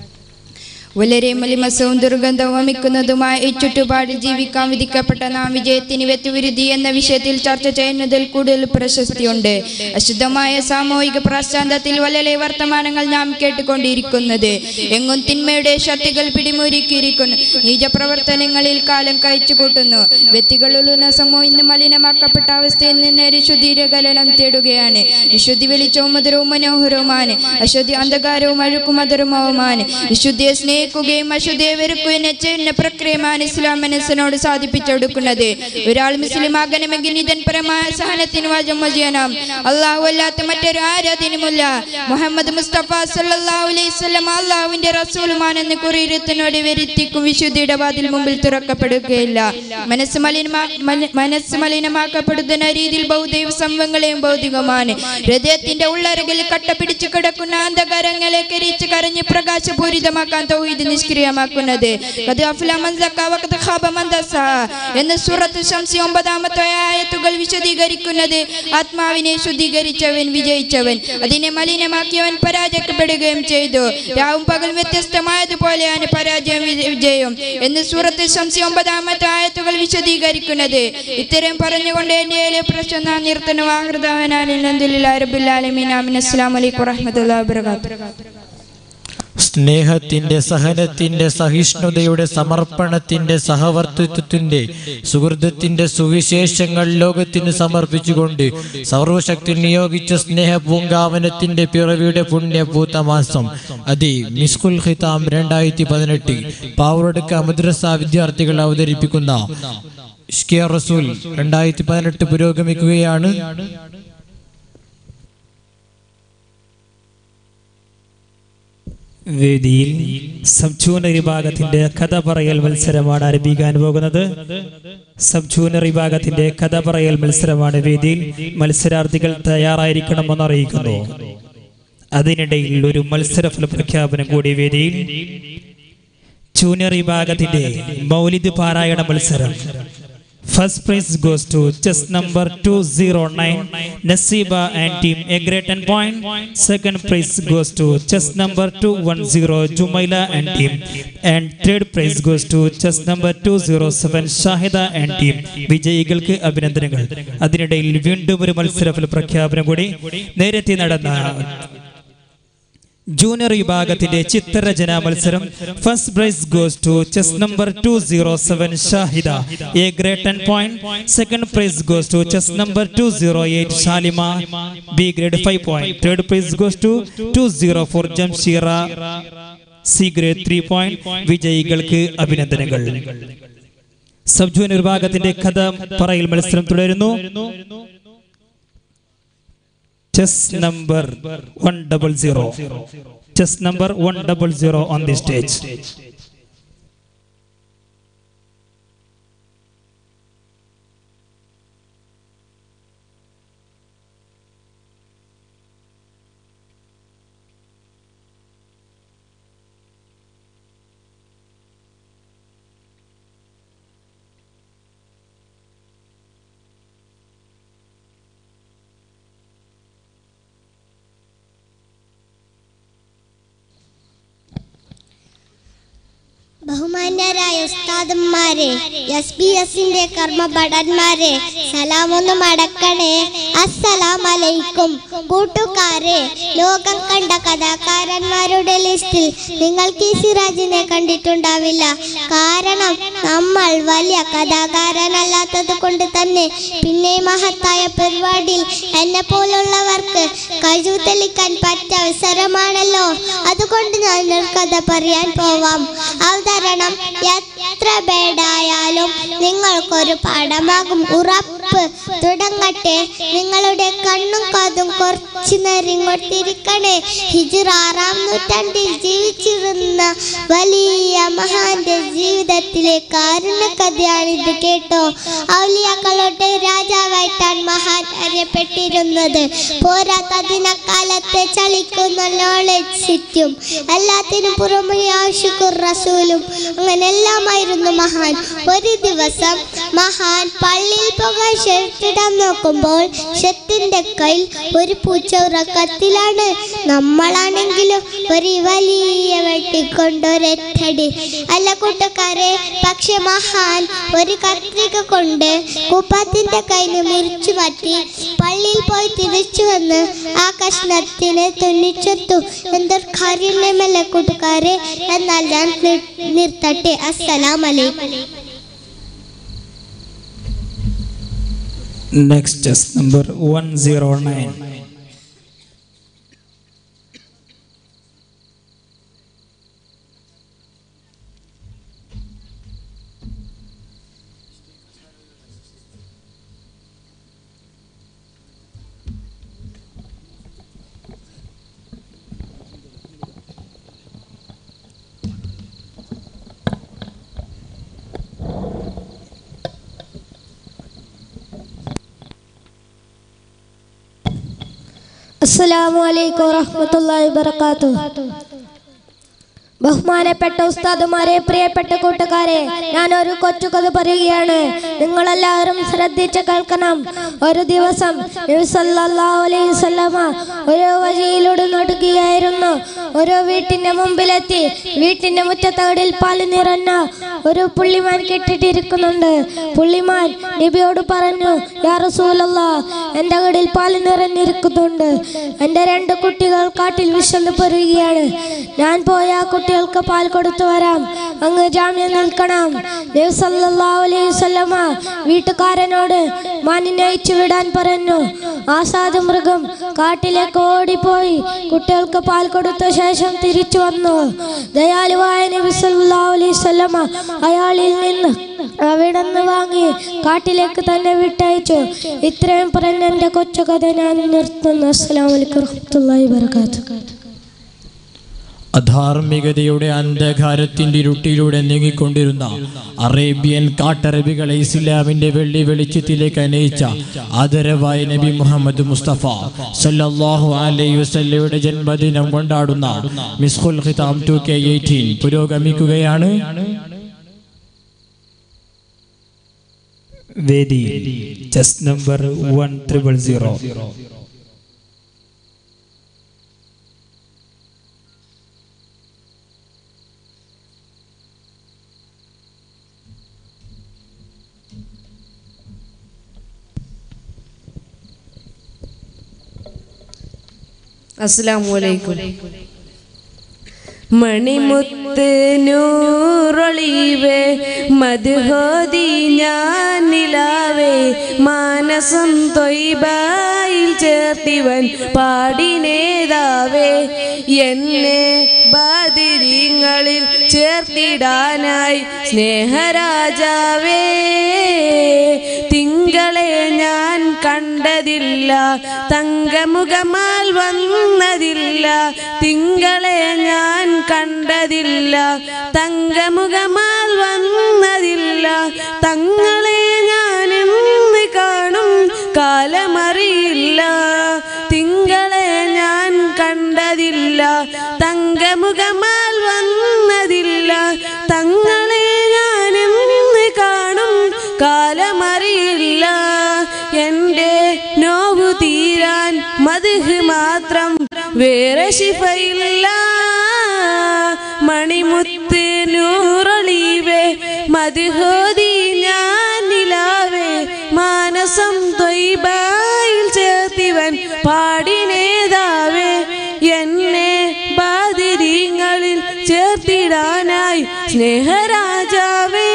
വളരെ മലിമസവും ദുർഗന്ധവും വമിക്കുന്നതുമായ ഈ ചുറ്റുപാടിൽ ജീവിക്കാൻ വിധിക്കപ്പെട്ട നാം വിജയത്തിന് വ്യക്തിവിരുദ്ധി എന്ന വിഷയത്തിൽ ചർച്ച ചെയ്യുന്നതിൽ കൂടുതൽ പ്രശസ്തിയുണ്ട് അശുദ്ധമായ സാമൂഹിക പ്രാശാന്തത്തിൽ വളരെ വർത്തമാനങ്ങൾ നാം കേട്ടുകൊണ്ടിരിക്കുന്നത് എങ്ങും തിന്മയുടെ ശക്തികൾ പിടിമുരുക്കിയിരിക്കുന്നു നീചപ്രവർത്തനങ്ങളിൽ കാലം കഴിച്ചു കൂട്ടുന്നു വ്യക്തികളുള്ള സമൂഹം ഇന്ന് മലിനമാക്കപ്പെട്ട അവസ്ഥയിൽ നിന്ന് ഒരു ശുദ്ധീകരണം തേടുകയാണ് വിശുദ്ധി വെളിച്ചവും മധുരവും മനോഹരവുമാണ് അശുദ്ധി അന്ധകാരവും അഴുക്കും മധുരമവുമാണ് വിശുദ്ധിയെ സ്നേഹിക്കുകയും അശുദ്ധിയെ വെറുക്കുകയും ചെയ്യുന്ന പ്രക്രിയമാണ് ഇസ്ലാം മനസ്സിനോട് സാധിപ്പിച്ചെടുക്കുന്നത് ഒരാൾ മുസ്ലിം ആകണമെങ്കിൽ നിതൻ പരമായ സഹനത്തിന് വജമജനം അള്ളാഹു അല്ലാത്ത മറ്റൊരു ആരാധനയുമില്ല മുഹമ്മദ് മുസ്തഫ സല്ലല്ലാഹു അലൈഹി വസല്ലം അള്ളാഹുവിന്റെ റസൂലുമാണെന്ന് കുറിയിരുത്തിനോട് വരുത്തിക്കും വിശുദ്ധിയുടെ വാതിൽ മുമ്പിൽ തുറക്കപ്പെടുകയില്ല മനസ്സ് മലിനമാ മന- മനസ്സ് മലിനമാക്കപ്പെടുന്ന രീതിയിൽ ഭൗതിക സംഭവങ്ങളെയും ഭൗതികമാണ് ഹൃദയത്തിന്റെ ഉള്ളറകിൽ കട്ടപിടിച്ച് കിടക്കുന്ന അന്ധകാരങ്ങളെ കരിച്ച് കരഞ്ഞ് പ്രകാശപൂരിതമാക്കാൻ തൗഹീദ് നിഷ്ക്രിയമാക്കുന്നത് ഖദ് അഫ്ല മൻ സക്ക വഖദ് ഖാബ മൻ ദസ്സ എന്ന് സൂറത്ത് ശംസി ഒമ്പതാമത്തെ ആയത്തുകൾ വിശദീകരിക്കുന്നത് ആത്മാവിനെ ശുദ്ധീകരിച്ചവൻ വിജയിച്ചവൻ അതിനെ മലിനമാക്കിയവൻ പരാജയപ്പെടുകയും ചെയ്തു രാവും പകൽ വ്യത്യസ്തമായതുപോലെയാണ് പരാജയം വി- വിജയം എന്ന് സൂറത്ത് ശംസി ഒമ്പതാമത്തെ ആയത്തുകൾ വിശദീകരിക്കുന്നത് ഇത്തരം പറഞ്ഞുകൊണ്ട് എൻ്റെ പ്രശ്നം നാം നിർത്തണം ആഹൃദാവനാലിൻ അസ്സാം വലൈക്കും വറഹമത്തുള്ള വാബർക്കാത്തു സ്നേഹത്തിന്റെ സഹനത്തിന്റെ സഹിഷ്ണുതയുടെ സമർപ്പണത്തിന്റെ സഹവർത്തിത്വത്തിന്റെ സുഹൃതത്തിന്റെ സുവിശേഷങ്ങൾ ലോകത്തിന് സമർപ്പിച്ചുകൊണ്ട് സർവശക്തി നിയോഗിച്ച സ്നേഹ പൂങ്കാവനത്തിന്റെ പിറവിയുടെ പുണ്യപൂത്ത മാസം അതി മിസ്കുൽ ഖിതാം രണ്ടായിരത്തി പതിനെട്ട് പാവറടുക്ക മദ്രസ വിദ്യാർത്ഥികൾ അവതരിപ്പിക്കുന്ന ഇഷ്കിയ റസൂൽ രണ്ടായിരത്തി പതിനെട്ട് പുരോഗമിക്കുകയാണ് വേദിയിൽ സബ് ജൂനിയർ വിഭാഗത്തിന്റെ കഥ പറയൽ മത്സരമാണ് ആരംഭിക്കാൻ പോകുന്നത് സബ് ജൂനിയർ വിഭാഗത്തിന്റെ കഥ പറയൽ മത്സരമാണ് വേദിയിൽ മത്സരാർത്ഥികൾ തയ്യാറായിരിക്കണമെന്ന് അറിയിക്കുന്നു അതിനിടയിൽ ഒരു മത്സരഫല പ്രഖ്യാപനം കൂടി വേദിയിൽ ജൂനിയർ വിഭാഗത്തിന്റെ മൗലിദ് പാരായണ മത്സരം first prize goes to chest number two zero nine Naseeba and team A grade ten point second prize goes to chest number two one zero Jumaila and team and third prize goes to chest number two zero seven Shahida and team വിജയികൾക്ക് അഭിനന്ദനങ്ങൾ അതിനിടയിൽ വീണ്ടും ഒരു മത്സരഫല പ്രഖ്യാപനം കൂടി നേരത്തെ നടന്ന junior വിഭാഗത്തിന്റെ ചിത്രരചന മത്സരം first prize goes to chest number two zero seven Shahida A grade ten point second prize goes to chest number two zero eight Shalima B grade five point third prize goes to two zero four Jamsheera C grade three point വിജയികൾക്ക് അഭിനന്ദനങ്ങൾ sub junior വിഭാഗത്തിന്റെ കഥ പറയൽ മത്സരം തുടരുന്നു chest number one double zero chest number one double zero on the stage ബഹുമാന്യരായ ഉസ്താദന്മാരെ S B എസിന്റെ കർമ്മഭടന്മാരെ സലാമൊന്ന് മടക്കണേ അസ്സലാം അലൈക്കും കൂട്ടുകാരെ ലോകം കണ്ട കഥാകാരന്മാരുടെ ലിസ്റ്റിൽ നിങ്ങൾക്ക് ഈ സിറാജിനെ കണ്ടിട്ടുണ്ടാവില്ല കാരണം നമ്മൾ വലിയ കഥാകാരനല്ലാത്തത് കൊണ്ട് തന്നെ പിന്നെ ഈ മഹത്തായ പരിപാടിയിൽ എന്നെ പോലുള്ളവർക്ക് കഴിവ് തെളിക്കാൻ പറ്റിയ അവസരമാണല്ലോ അതുകൊണ്ട് ഞാൻ ഒരു കഥ പറയാൻ പോവാം അവതരണം എത്ര ബേഡായാലും നിങ്ങൾക്കൊരു പാഠമാകും ഉറപ്പ് തുടങ്ങട്ടെ നിങ്ങളുടെ കണ്ണും കാതും കുറച്ചു നേരം ഇങ്ങോട്ട് തിരിക്കണേ ഹിജുർ ആറാം നൂറ്റാണ്ടിൽ ജീവിച്ചിരുന്ന വലിയ മഹാന്റെ ജീവിതത്തിലെ കാരുണ്യ കഥയാണിത് കേട്ടോ ഔലിയാക്കളുടെ രാജാവായിട്ടാണ് മഹാൻ അറിയപ്പെട്ടിരുന്നത് പോരാത്തതിനക്കാലത്തെ ചളിക്കുന്ന നോളജ് സിറ്റും എല്ലാത്തിനും പുറമെ ആശുക്കുർ റസൂലും അങ്ങനെ എല്ലാമായിരുന്നു മഹാൻ ഒരു ദിവസം മഹാൻ പള്ളിയിൽ പോകാൻ ഷെട്ടിടാൻ നോക്കുമ്പോൾ ഷെട്ടിന്റെ കയ്യിൽ ഒരു പൂച്ച ഉറക്കത്തിലാണ് നമ്മളാണെങ്കിലും ഒരു വലിയ വെട്ടിക്കൊണ്ടൊരൊറ്റടി അല്ല കൂട്ടുകാരെ പക്ഷെ മഹാൻ ഒരു കത്രിക കൊണ്ട് കുപ്പത്തിന്റെ കയ്യിൽ മുറിച്ചു മാറ്റി പള്ളിയിൽ പോയി തിരിച്ചു വന്ന് ആ കഷ്ണത്തിനെ തുന്നിച്ചെത്തു എന്തൊരു കാര്യമല്ല കൂട്ടുകാരെ എന്നാൽ ഞാൻ നിർ- നിർത്തട്ടെ അസ്സലാം അലൈക്കും next chest number one zero nine അസ്സലാമു അലൈക്കും വറഹ്മത്തുള്ളാഹി വബറകാതുഹു ബഹുമാനപ്പെട്ട ഉസ്താദുമാരെ പ്രിയപ്പെട്ട കൂട്ടുകാരെ ഞാൻ ഒരു കൊച്ചു കഥ പറയുകയാണ് നിങ്ങളെല്ലാവരും ശ്രദ്ധിച്ച് കേൾക്കണം ഒരു ദിവസം നബി സല്ലല്ലാഹു അലൈഹി വസല്ലമ ഒരു വഴിയിലൂടെ നടക്കുകയായിരുന്നു ഒരു വീട്ടിന്റെ മുമ്പിലെത്തി വീട്ടിന്റെ മുറ്റത്തകടിൽ പാല് നിറഞ്ഞ ഒരു പുള്ളിമാൻ കെട്ടിട്ടിരിക്കുന്നുണ്ട് പുള്ളിമാൻ നബിയോട് പറഞ്ഞു യാ റസൂലല്ലാ എൻ്റെ കടിൽ പാല് നിറഞ്ഞിരിക്കുന്നുണ്ട് എൻ്റെ രണ്ട് കുട്ടികൾ കാട്ടിൽ വിശന്ന് പെറുകയാണ് ഞാൻ പോയ ആ കുട്ടികൾക്ക് പാൽ കൊടുത്തു വരാം അങ്ങ് ജാമ്യം നിൽക്കണം നബി സല്ലല്ലാഹു അലൈഹി വസല്ലമ വീട്ടുകാരനോട് മാനിനെ അയച്ചു വിടാൻ പറഞ്ഞു ആസാദ് മൃഗം കാട്ടിലേക്ക് ഓടിപ്പോയി കുട്ടികൾക്ക് പാൽ കൊടുത്ത ശേഷം തിരിച്ചു വന്നു ദയാലുവായ നബി സല്ലല്ലാഹു അലൈഹി വസല്ലമ അയാളിൽ നിന്ന് അവിടെ നിന്ന് വാങ്ങി കാട്ടിലേക്ക് തന്നെ വിട്ടയച്ചു ഇത്രയും പറഞ്ഞ എൻ്റെ കൊച്ചു കഥ ഞാൻ നിർത്തുന്നു അസ്സലാമു അലൈക്കും വറഹ്മത്തുള്ളാഹി വബറകാതുഹു അധാർമികതയുടെ അന്ധകാരത്തിന്റെ ഇരുട്ടിലൂടെ നീങ്ങിക്കൊണ്ടിരുന്ന അറേബ്യൻ കാട്ടറബികളെ ഇസ്ലാമിന്റെ വെള്ളി വെളിച്ചത്തിലേക്ക് അനയിച്ച ആദരവായ നബി മുഹമ്മദ് മുസ്തഫ സല്ലല്ലാഹു അലൈഹി വസല്ലയുടെ ജന്മദിനം കൊണ്ടാടുന്ന മിസ്ഖുൽ ഖിതാം ടു കെ എയ്റ്റീൻ പുരോഗമിക്കുകയാണ് വേദിയിൽ chest number one triple zero അസ്സലാമലൈക്കും മണിമുത്ത് നൂറൊളിവേ മധുഹോതി ഞാൻ നിലാവേ മാനസം തൊയ്ബായിൽ ചേർത്തിവൻ പാടിനേതാവേ എന്നെ ബാതിരിങ്ങളിൽ ചേർത്തിടാനായി സ്നേഹരാജാവേ തിങ്കളെ ഞാൻ കണ്ടതില്ല തങ്കമുഖമാൽ വന്നതില്ല തിങ്കളെ ഞാൻ കണ്ടതില്ല തങ്കമുഖമാൽ വന്നതില്ല തങ്ങളെ ഞാൻ എന്ന് കാണും കാലമറിയില്ല തിങ്കളെ ഞാൻ കണ്ടതില്ല തങ്കമുഖമാൽ വന്നതില്ല തങ്ങളെ ഞാൻ എന്ന് കാണും കാലമറിയില്ല എൻ്റെ നോവു തീരാൻ മധുഹ് മാത്രം വേറെ ശിഫയില്ല മണിമുത്ത് നൂറൊളിവേ മധുഹോതി ഞാൻ നിലാവേ മാനസം തൊയ്ബായിൽ ചേർത്തിവൻ പാടിനേതാവേ എന്നെ ബാതിരിങ്ങളിൽ ചേർത്തിടാനായി സ്നേഹരാജാവേ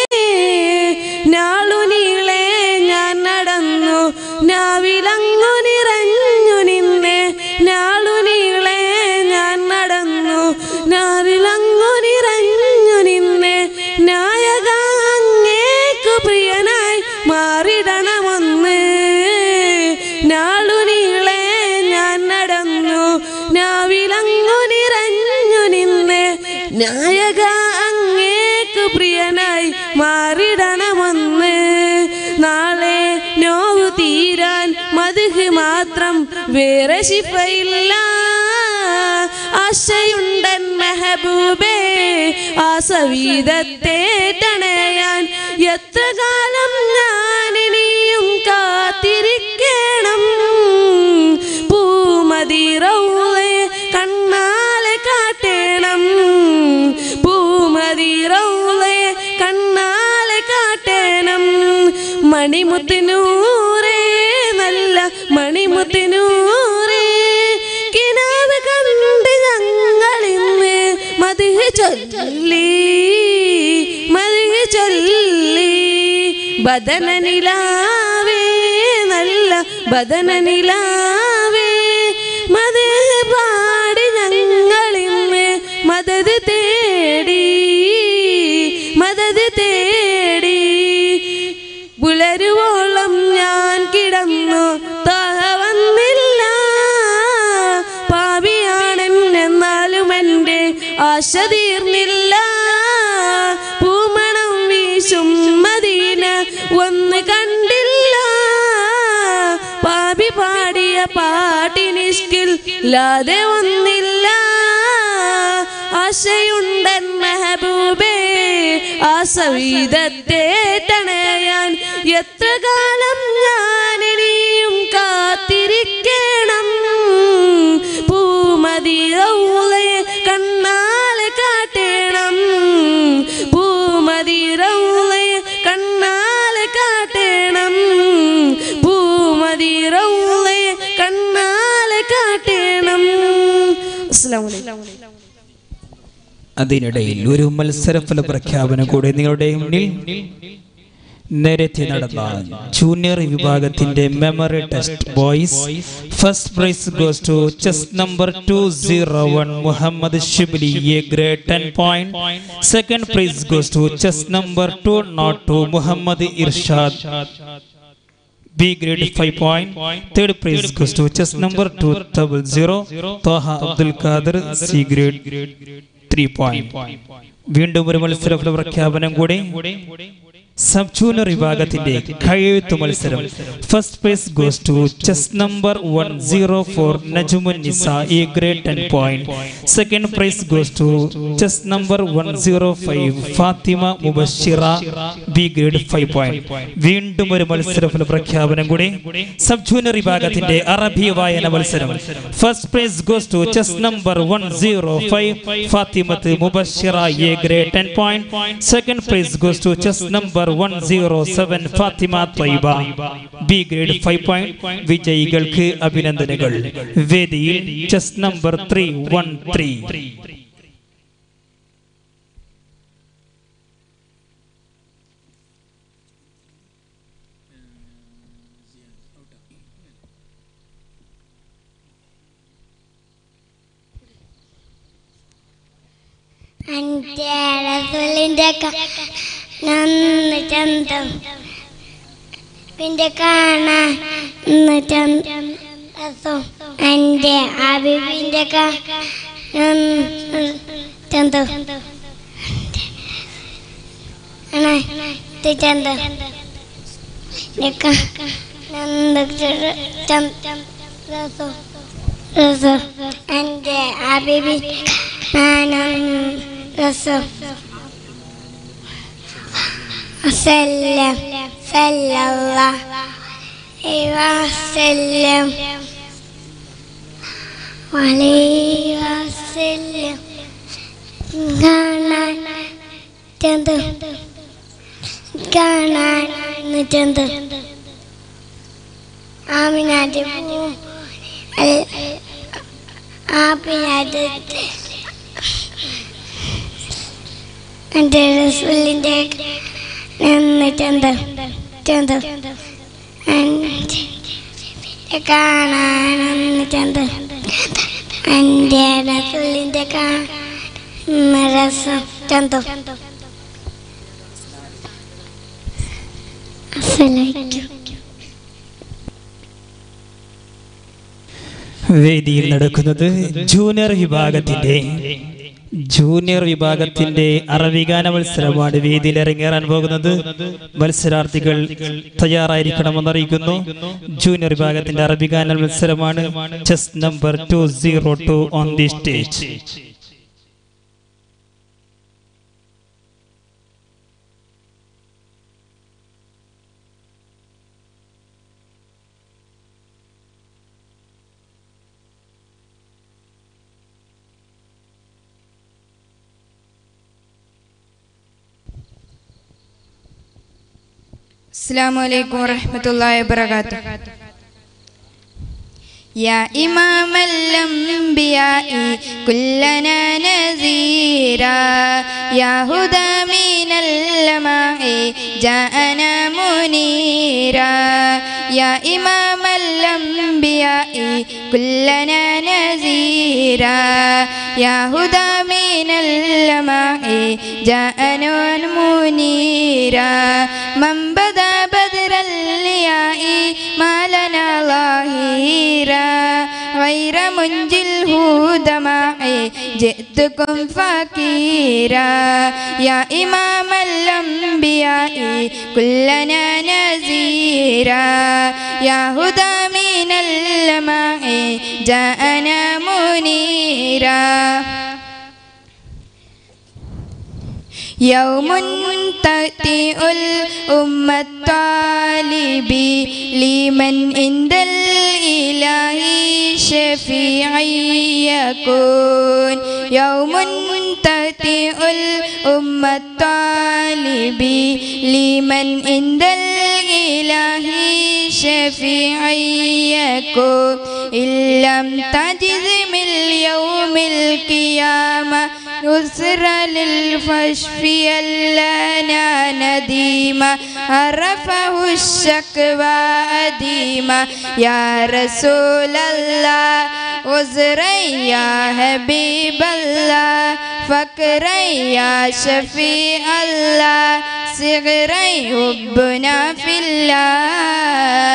നാളു നീളെ ഞാൻ നടന്നു നാവിലങ്ങു നിറഞ്ഞു നിന്നെ നാളു നീളെ ഞാൻ നടന്നു നാവിലങ്ങു നിറഞ്ഞു നിന്നെ നായക അങ്ങേക്കു പ്രിയനായി മാറിടണമൊന്ന് നാളു നീളെ ഞാൻ നടന്നു നാവിലങ്ങു നിറഞ്ഞു നിന്നെ നായക അങ്ങേക്കു പ്രിയനായി മാറിടണമെന്ന് നാളെ നോവു തീരാൻ മധുഹ് മാത്രം വേറെ ശിഫയില്ല ആശയുണ്ടൻ മെഹബൂബേ ആസവീതത്തെ തണയാൻ എത്ര കാലം ഞാൻ ഇനിയും കാത്തിരിക്കണം പൂമതിറൗളെ കണ്ണാലെ കാട്ടേണം പൂമതിറൗളെ കണ്ണാലെ കാട്ടേണം മണിമുത്തിനൂറേ നല്ല മണിമുത്തിനൂറേ കിനാവ് കണ്ട് ഞങ്ങളിന്ന് മതിഹ് ചൊല്ലി മതിഹ് ചൊല്ലി ബദന നിലാവേ നല്ല ബദന നിലാവേ മതിഹ് പാടി ഞങ്ങളിന്ന് മദത് തേടി മദത് തേടി പുലരുവോളം ഞാൻ കിടന്നു താഹ വന്നില്ല പാപിയാണെൻ എന്നാലും എൻ്റെ ആശ തീർന്നില്ല പൂമണം വീശും മദീന ഒന്ന് കണ്ടില്ല പാപി പാടിയ പാട്ടിനിഷ്കിൽ ലാതെ ഒന്നില്ല ആശയുണ്ടൻ മെഹബൂബേ ആസവീതത്തെ തണയാൻ എത്ര കാലം ഞാൻ ഇനിയും കാത്തിരിക്കണം പൂമതി റൗളെ കണ്ണാലെ കാട്ടേണം പൂമതി റൗളെ കണ്ണാലെ കാട്ടേണം പൂമതി റൗളെ കണ്ണാലെ കാട്ടേണം അസ്സലാമു അലൈക്കും അതിനിടയിൽ ഒരു മത്സരഫല പ്രഖ്യാപനം കൂടെ നിങ്ങളുടെ മുന്നിൽ നേരത്തെ നടന്ന ജൂനിയർ വിഭാഗത്തിന്റെ memory test boys first prize goes to chest number two zero one Muhammad Shibili A grade ten point second prize goes to chest number two nought two Muhammad Irshad B grade 5 point. Third prize goes to chess number 200. Taha Abdul Qadir C grade 3 point. വീണ്ടും ഒരു മത്സര പ്രഖ്യാപനം കൂടി sub junior വിഭാഗത്തിന്റെ കയ്യെഴുത്ത് മത്സരം first prize goes to chest number one zero four Najumun Nisa A grade ten point second prize goes to chest number one zero five Fathima Mubashira B grade five point വീണ്ടും ഒരു മത്സര ഫല പ്രഖ്യാപനം കൂടി സബ് ജൂനിയർ വിഭാഗത്തിന്റെ അറബി വായന മത്സരം first prize goes to chest number one zero five Fathimath Mubashira A grade ten point second prize goes to chest number one zero seven Fathima Thwayba B grade five point വിജയികൾക്ക് അഭിനന്ദനങ്ങൾ വേദിയിൽ chest number three one three എൻ്റെ റസൂലിൻ്റെ നന്ന് ചന്തം പിന്നെ കാണാൻ ചന്തം എൻ്റെ അബിബിൻ്റെ ചന്തം ചന്തം എൻ്റെ അബിബി നാനം رسول وسلم صلى الله عليه وسلم عليه وسلم കാണാൻ ചന്ത കാണാൻ ചന്ത ആമിനാന്റെ പൂ ആപ്പിനാന്റെ എൻ്റെ റസൂലിൻ്റെ നിന്ന് ചന്ത ചന്ത കാണാനൊന്ന് ചന്ത എൻ്റെ റസൂലിൻ്റെ കാണുന്ന രസം ചന്ത അസ്സലാമലൈക്കും വേദിയിൽ നടക്കുന്നത് ജൂനിയർ വിഭാഗത്തിന്റെ ജൂനിയർ വിഭാഗത്തിന്റെ അറബിഗാന മത്സരമാണ് വേദിയിൽ ഇറങ്ങേറാൻ പോകുന്നത് മത്സരാർത്ഥികൾ തയ്യാറായിരിക്കണമെന്ന് അറിയിക്കുന്നു ജൂനിയർ വിഭാഗത്തിന്റെ അറബിഗാന മത്സരമാണ് chest number two zero two on the stage السلام عليكم ورحمة الله وبركاته يا إمام الأنبياء كلنا نذيرا يا هدى من اللماء جاءنا منيرا يا إمام الأنبياء كلنا نذيرا يا هدى من اللماء جاءنا منيرا من بدا بدر اللياء ما لنا ظهيرا غير منجي الهدماء جئتكم فكيرا يا إمام الأنبياء كلنا نذيرا يا هدى من اللماء جاءنا منيرا يوم تأتي الأمة الطالب لمن عند الإله شفيع يكون يوم تأتي الأمة الطالب لمن عند الإله شفيع يكون إن لم تجد من يوم القيامة يسر للفشفي لنا نديما عرفه الشكوى أديما يا رسول الله عذرا يا حبيب الله فكرا يا شفيع الله صغرا حبنا في الله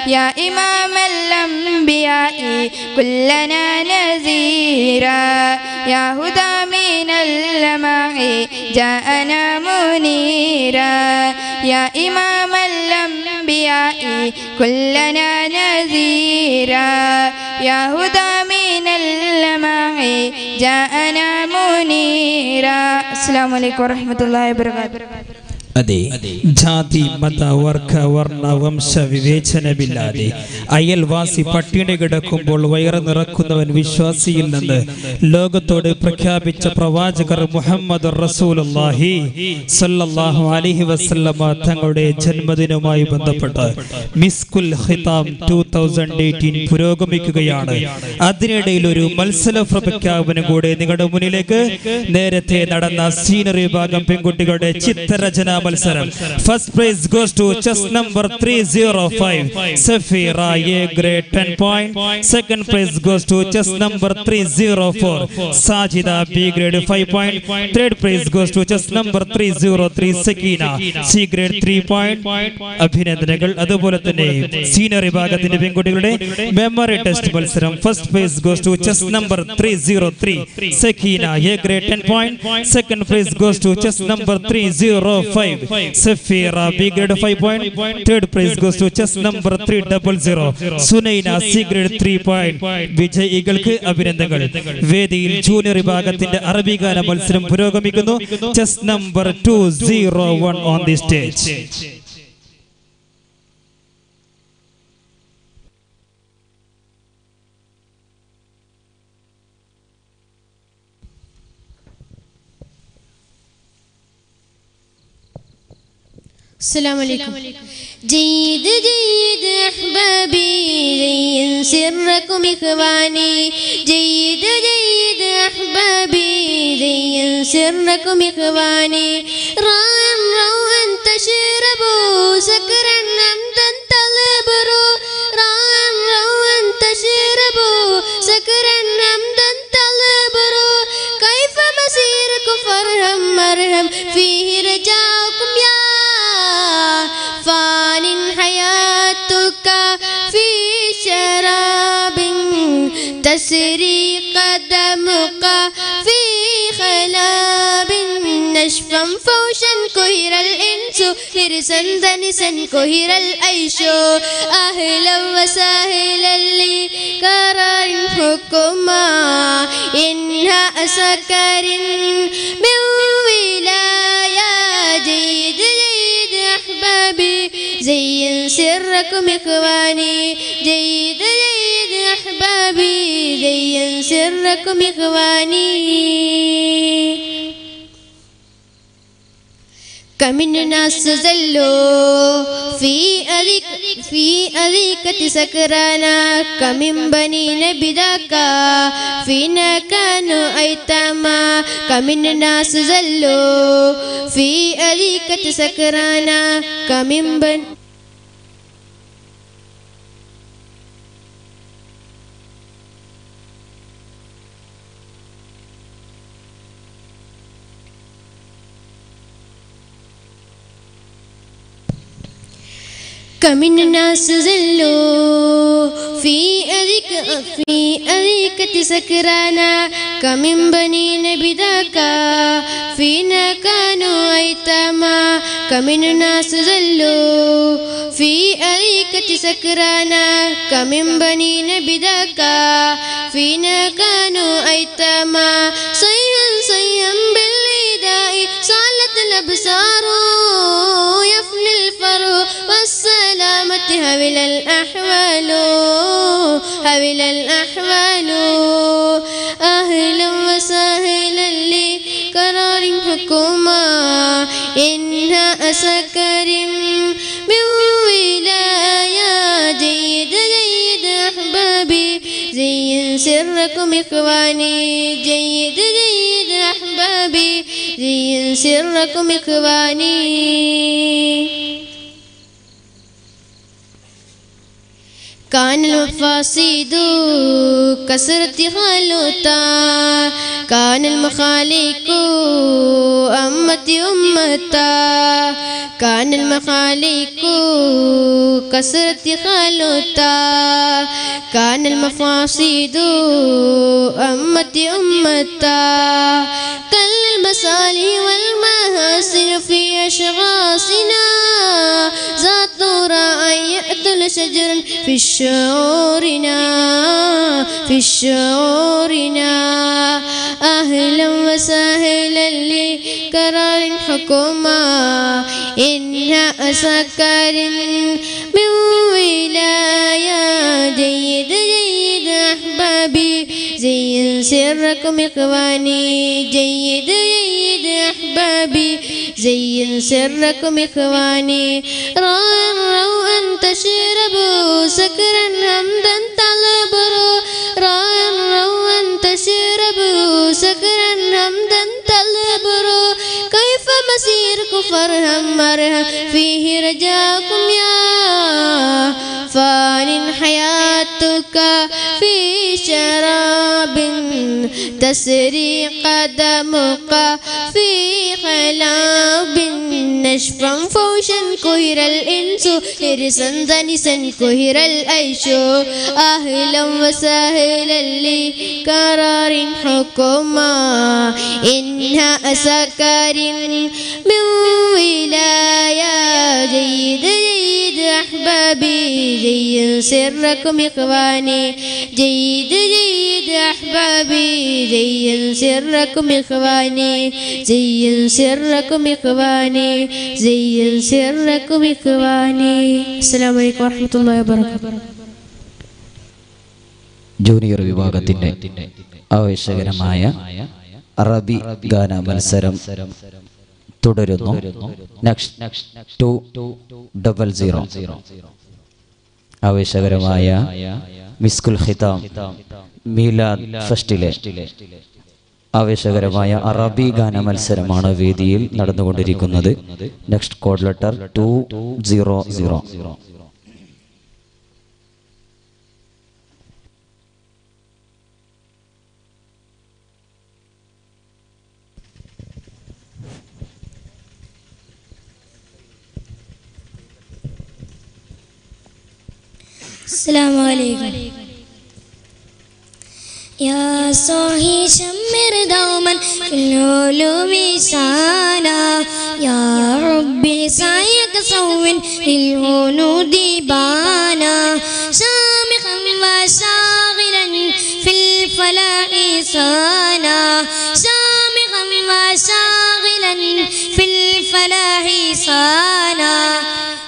يا إمام الأنبياء كلنا نذيرا يا هدى من السماء جاءنا منيرا يا إمام الأنبياء كلنا نذيرا يا هدى من السماء جاءنا منيرا السلام عليكم ورحمة الله وبركاته അതെ ജാതി മത വർഗ വർണ്ണ വംശ വിവേചനമില്ലാതെ അയൽവാസി പട്ടിണി കിടക്കുമ്പോൾ വയറ് നിറക്കുന്നവൻ വിശ്വാസിയിൽ നിന്ന് ലോകത്തോട് പ്രഖ്യാപിച്ച പ്രവാചകർ മുഹമ്മദ് റസൂലുള്ളാഹി സല്ലല്ലാഹു അലൈഹി വസല്ലമ തങ്ങളുടെ ജന്മദിനവുമായി ബന്ധപ്പെട്ട് മിസ്കുൽ ഖിതാം 2018 പുരോഗമിക്കുകയാണ് അതിനിടയിൽ ഒരു മത്സര പ്രഖ്യാപനം കൂടെ നിങ്ങളുടെ മുന്നിലേക്ക് നേരത്തെ നടന്ന സീനിയർ വിഭാഗം പെൺകുട്ടികളുടെ ചിത്രരചന മത്സരം first prize goes to chest number three zero five Safeera A grade ten point second prize goes to chest number three zero four Sajida B grade five point third prize goes to chest number three zero three Sakeena C grade three point അഭിനന്ദനങ്ങൾ അതുപോലെ തന്നെ senior വിഭാഗത്തിന്റെ പെൺകുട്ടികളുടെ memory test മത്സരം first prize goes to chest number three zero three Sakeena A grade ten point second prize goes to chest number three zero five Safeera B grade five point third prize goes to chest number three double zero Sunaina C grade three point വിജയികൾക്ക് അഭിനന്ദനങ്ങൾ വേദിയിൽ junior വിഭാഗത്തിന്റെ അറബി ഗാന മത്സരം പുരോഗമിക്കുന്നു chest number two zero one on the stage السلام عليكم جيد جيد أحبابي زين سركم إخواني جيد جيد أحبابي زين سركم إخواني راء روءا تشربوا سكرا أمدا تلبروا راء روءا تشربوا سكرا أمدا تلبروا كيف مسيركم فرهم مرهم فيه رجاؤكم يا فان حياتك في شراب تسري قدمك في خلاب نشفا فوشا كهر الإنس هرسا دنسا كهر الأيش أهلا وسهلا لي كرار حكما إنها سكر من ولاية جيد جيد أحبابي زين سركم إخواني جيد جيد أحبابي زين سركم إخواني كم الناس زلوا في أذيك في أذيكة سكرانا كم من بنين بداكا فينا كانوا أيتاما كم الناس زلوا في أذيكة سكرانا كم من بن كم الناس زلوا في أذيك في أذيكة سكرانا كم من بنين بذاكا فينا كانوا أيتاما كم الناس زلوا في أذيكة سكرانا كم من بنين بذاكا فينا كانوا أيتاما صيا صيا بالإيداء صالت الأبصار يفني الفرو والسلامة هبل الأحوال هبل الأحوال أهلا وسهلا لقرار حكومة إنها سكر من ولاية جيد جيد أحبابي زين سركم إخواني جيد جيد أحبابي زين سركم إخواني كان المفاسد كسرة خلوتا كان المخاليق أمتي أمتا كان المخاليق كسرت خلوتا كان المفاصيد أمة أمتا كالمصالي والمهاسن في أشغاصنا ذات رأي يأتل شجرا في شعورنا في شعورنا أهلا وسهلا لكرار حكومة إنها سكر من ولاية جيد جيد أحبابي زين سركم إخواني جيد جيد أحبابي زين سركم إخواني روى روى أن تشربوا سكرا حمدا تلبروا روى روى أن تشربوا سكرا حمدا تلبروا كيف مسيركم فرهم مرهم فيه رجاكم يا فان حياتك في شراب تسري قدمك في خلاب نشفا فوشا كهر الإنس إرسا دنسا كهر الأيش أهلا وسهلا لكرار حكما إنها سكر من ولاية جيد جيد أحبابي جيد سركم إخواني جيد جيد أحبابي زين سركم إخواني زين سركم إخواني زين سركم إخواني السلام عليكم ورحمة الله وبركاته junior വിഭാഗത്തിന്റെ ആവേശകരമായ അറബി ഗാന മത്സരം തുടരുന്നു നെക്സ്റ്റ് ടു ഡബിൾ സീറോ ആവേശകരമായ മിസ്കുൽ ഖിതാം മീലാദ് ഫെസ്റ്റിലെ ആവേശകരമായ അറബി ഗാന മത്സരമാണ് വേദിയിൽ നടന്നുകൊണ്ടിരിക്കുന്നത് next code letter two zero zero السلام عليكم يا صاحي شمر دوما في العلوم سانا يا ربي سعيك صون للهنود بانا شامخا وشاغلا في الفلاح سانا شامخا وشاغلا في الفلاح سانا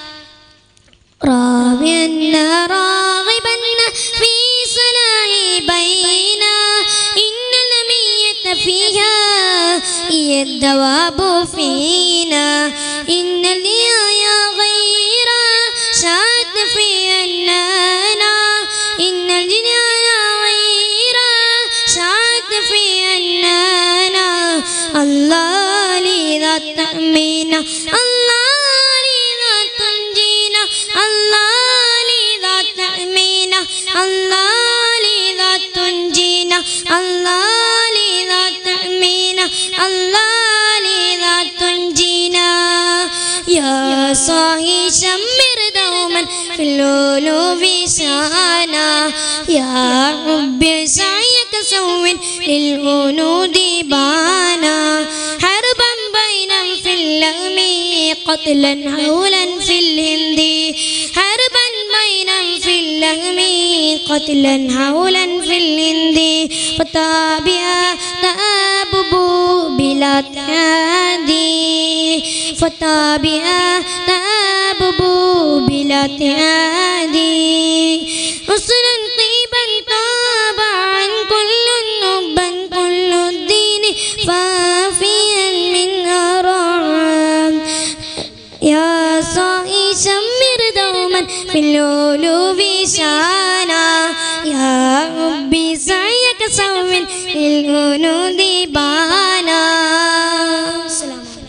راغبا راغبا في صلاح بينا إن المية فيها هي الدواب فينا إن اليايا غير شاد في أننا إن الجنان غير شاد في أننا الله لذا تأمينا الله لذا تنجينا الله لذا تأمينا الله لذا تنجينا الله لذا تأمينا الله لذا تنجينا يا صاحي شمر دوما في القلوب سانا يا ربي سعيك سوٍ للهنود بانا حربا بينا في اللغم قتلا هولا في الهند حربا بينا في اللغم قتلا هولا في الهند فتابع تأبب بلا تعادي فتابع تأبب بلا تعادي رسلا طيبا طابعا كل نبا كل الدين فافيا من أرام يا صاحي شمر دوما في القلوب شانا يا ربي سعيك سوٍ للهنود بانا السلام عليكم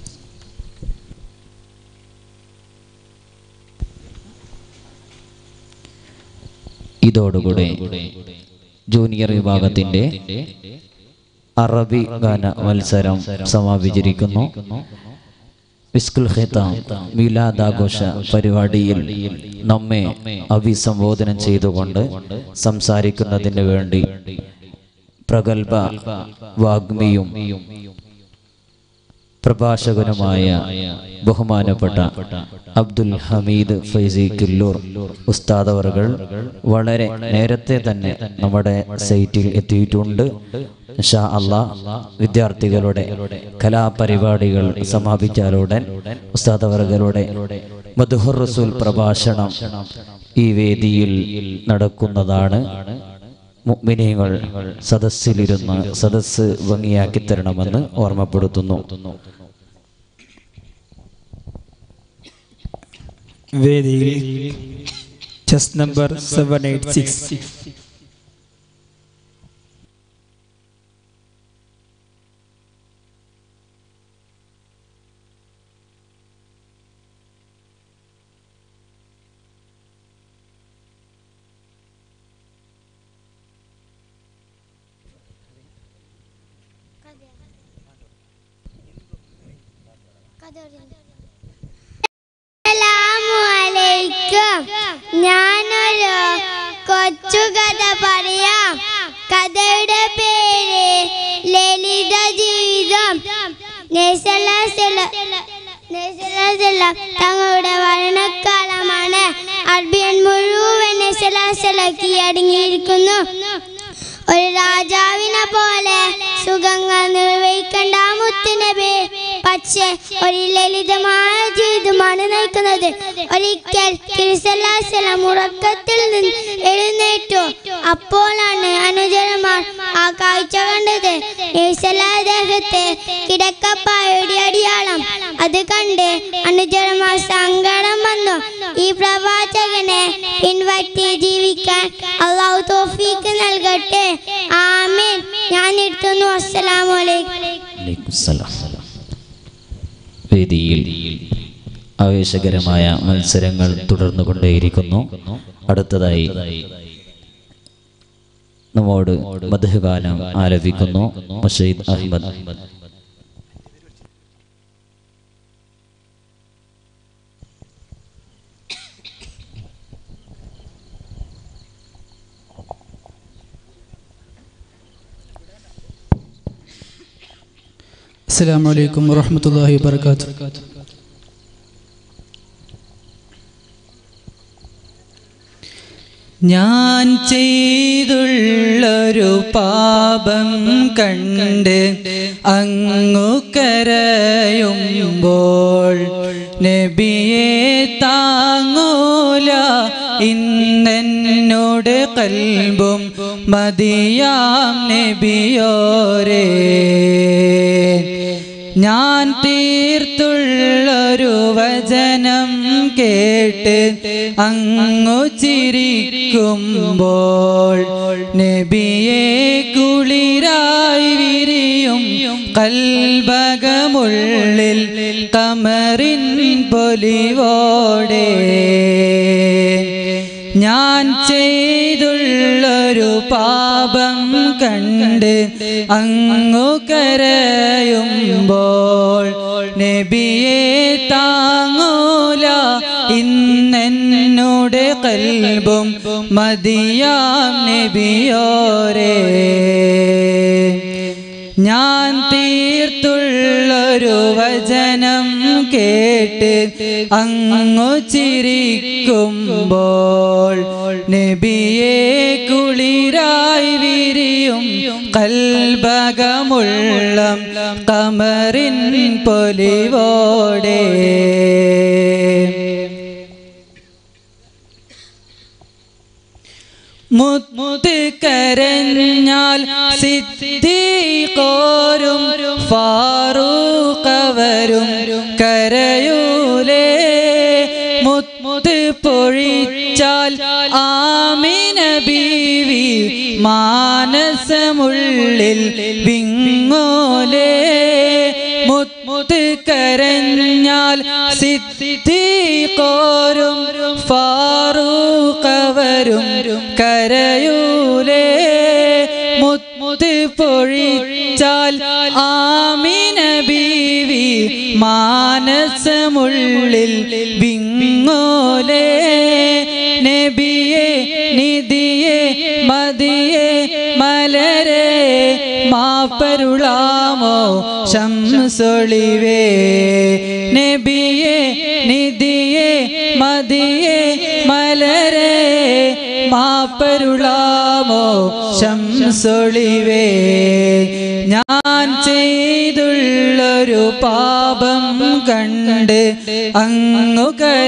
ഇതോടുകൂടെ ജൂനിയർ വിഭാഗത്തിന്റെ അറബി ഗാന മത്സരം സമാപിച്ചിരിക്കുന്നു വിസ്കുൽ ഖിതാം മീലാദാഘോഷ പരിപാടിയിൽ നമ്മെ അഭിസംബോധന ചെയ്തുകൊണ്ട് സംസാരിക്കുന്നതിന് വേണ്ടി പ്രഗത്ഭ വാഗ്മിയും പ്രഭാഷകനുമായ ബഹുമാനപ്പെട്ട അബ്ദുൽ ഹമീദ് ഫൈസി കില്ലൂർ ഉസ്താദ് അവർകൾ വളരെ നേരത്തെ തന്നെ നമ്മുടെ സൈറ്റിൽ എത്തിയിട്ടുണ്ട് ഇൻഷാ അള്ളാ വിദ്യാർത്ഥികളുടെ കലാപരിപാടികൾ സമാപിച്ചാലുടൻ ഉസ്താദ് അവർകളുടെ മധുഹർ റസൂൽ പ്രഭാഷണം ഈ വേദിയിൽ നടക്കുന്നതാണ് മുഅ്മിനീങ്ങൾ സദസ്സിലിരുന്ന് സദസ്സ് ഭംഗിയാക്കി തരണമെന്ന് ഓർമ്മപ്പെടുത്തുന്നു വേദിയിൽ chest number seven eight six അസ്സലാമലൈക്കും ഞാനൊരു കൊച്ചു കഥ പറയാം കഥയുടെ പേര് ലളിത ജീവിതം നബിസല്ലല്ലാഹു നബിസല്ലല്ലാഹു തങ്ങളുടെ വർണ്ണക്കാലമാണ് അറബിയൻ മുഴുവൻ നബിസല്ലല്ലാഹു കീഴടങ്ങിയിരിക്കുന്നു ഒരു രാജാവിനെ പോലെ സുഖങ്ങൾ നിർവഹിക്കേണ്ട ആ മുത്തുനബി പക്ഷേ ഒരു ലളിതമായ ജീവിതമാണ് നയിക്കുന്നത് ഒരിക്കൽ തിരുസല്ലാസലം ഉറക്കത്തിൽ നിന്ന് എഴുന്നേറ്റു അപ്പോഴാണ് അനുചരന്മാർ ആ കാഴ്ച കണ്ടത് നബിസല്ലാദേഹത്തെ കിടക്കപ്പായുടെ അടിയാളം അത് കണ്ട് അനുചരന്മാർ സങ്കടം വന്നു ഈ പ്രവാചകനെ പിൻപറ്റി ജീവിക്കാൻ അള്ളാഹു തോഫീക്ക് നൽകട്ടെ ആമീൻ ഞാൻ നിർത്തുന്നു അസ്സലാമു അലൈക്കും വേദിയിൽ ആവേശകരമായ മത്സരങ്ങൾ തുടർന്നു കൊണ്ടേയിരിക്കുന്നു അടുത്തതായി നമ്മോട് മധുഗാനം ആലപിക്കുന്നു മഷീദ് അഹമ്മദ് അസ്സാം വലൈക്കും വറഹമത്തല്ലാഹി വാബർക്കാത്തു ഞാൻ ചെയ്തുള്ളൊരു പാപം കണ്ട് അങ്ങു കരയുമ്പോൾ നബിയെ താങ്ങൂല ഇന്നെന്നോട് കൽബും മതിയാം നബിയോരേ ഞാൻ തീർത്തുള്ളൊരു വചനം കേട്ട് അങ്ങു ചിരിക്കുമ്പോൾ നബിയെ കുളിരായി വിരിയും കൽബകമുള്ളിൽ കമറിൻ പൊലിവോടെ ഞാൻ ചെയ്തുള്ളൊരു പാപം കണ്ട് അങ്ങു കരയുമ്പോൾ നബിയെ താങ്ങൂല ഇന്നെന്നോട് കൽബും മതിയാം നബിയോരേ ഞാൻ തീർത്തുള്ളൊരു വചനം കേട്ട് അങ്ങു ചിരിക്കുമ്പോൾ നബിയെ കുളിരായി വിരിയും കൽബകമുള്ളം കമറിൻ പൊലിവോടെ മുത്ത് കരഞ്ഞാൽ സിദ്ദീഖോരും ഫാറൂഖവരും കരയൂലേ മുത്ത് പൊഴിച്ചാൽ ആമിന ബീവി മാനസമുള്ളിൽ വിങ്ങോലേ മുത്ത് കരഞ്ഞാൽ സിദ്ദീഖോരും ഫാറൂഖവരും കരയൂലേ മുത്ത് പൊഴിച്ചാൽ ആമിന ബീവി മാനസമുള്ളിൽ വിങ്ങോലേ നബിയെ നിധിയെ മതിയെ മലരെ മാപ്പരുളാമോ ശംസൊളിവേ നബിയെ നിധിയെ മതിയെ മലരെ മാപ്പരുളാമോ ശംസൊളിവേ ഞാൻ ചെയ്തുള്ളൊരു പാപം കണ്ട് അങ്ങു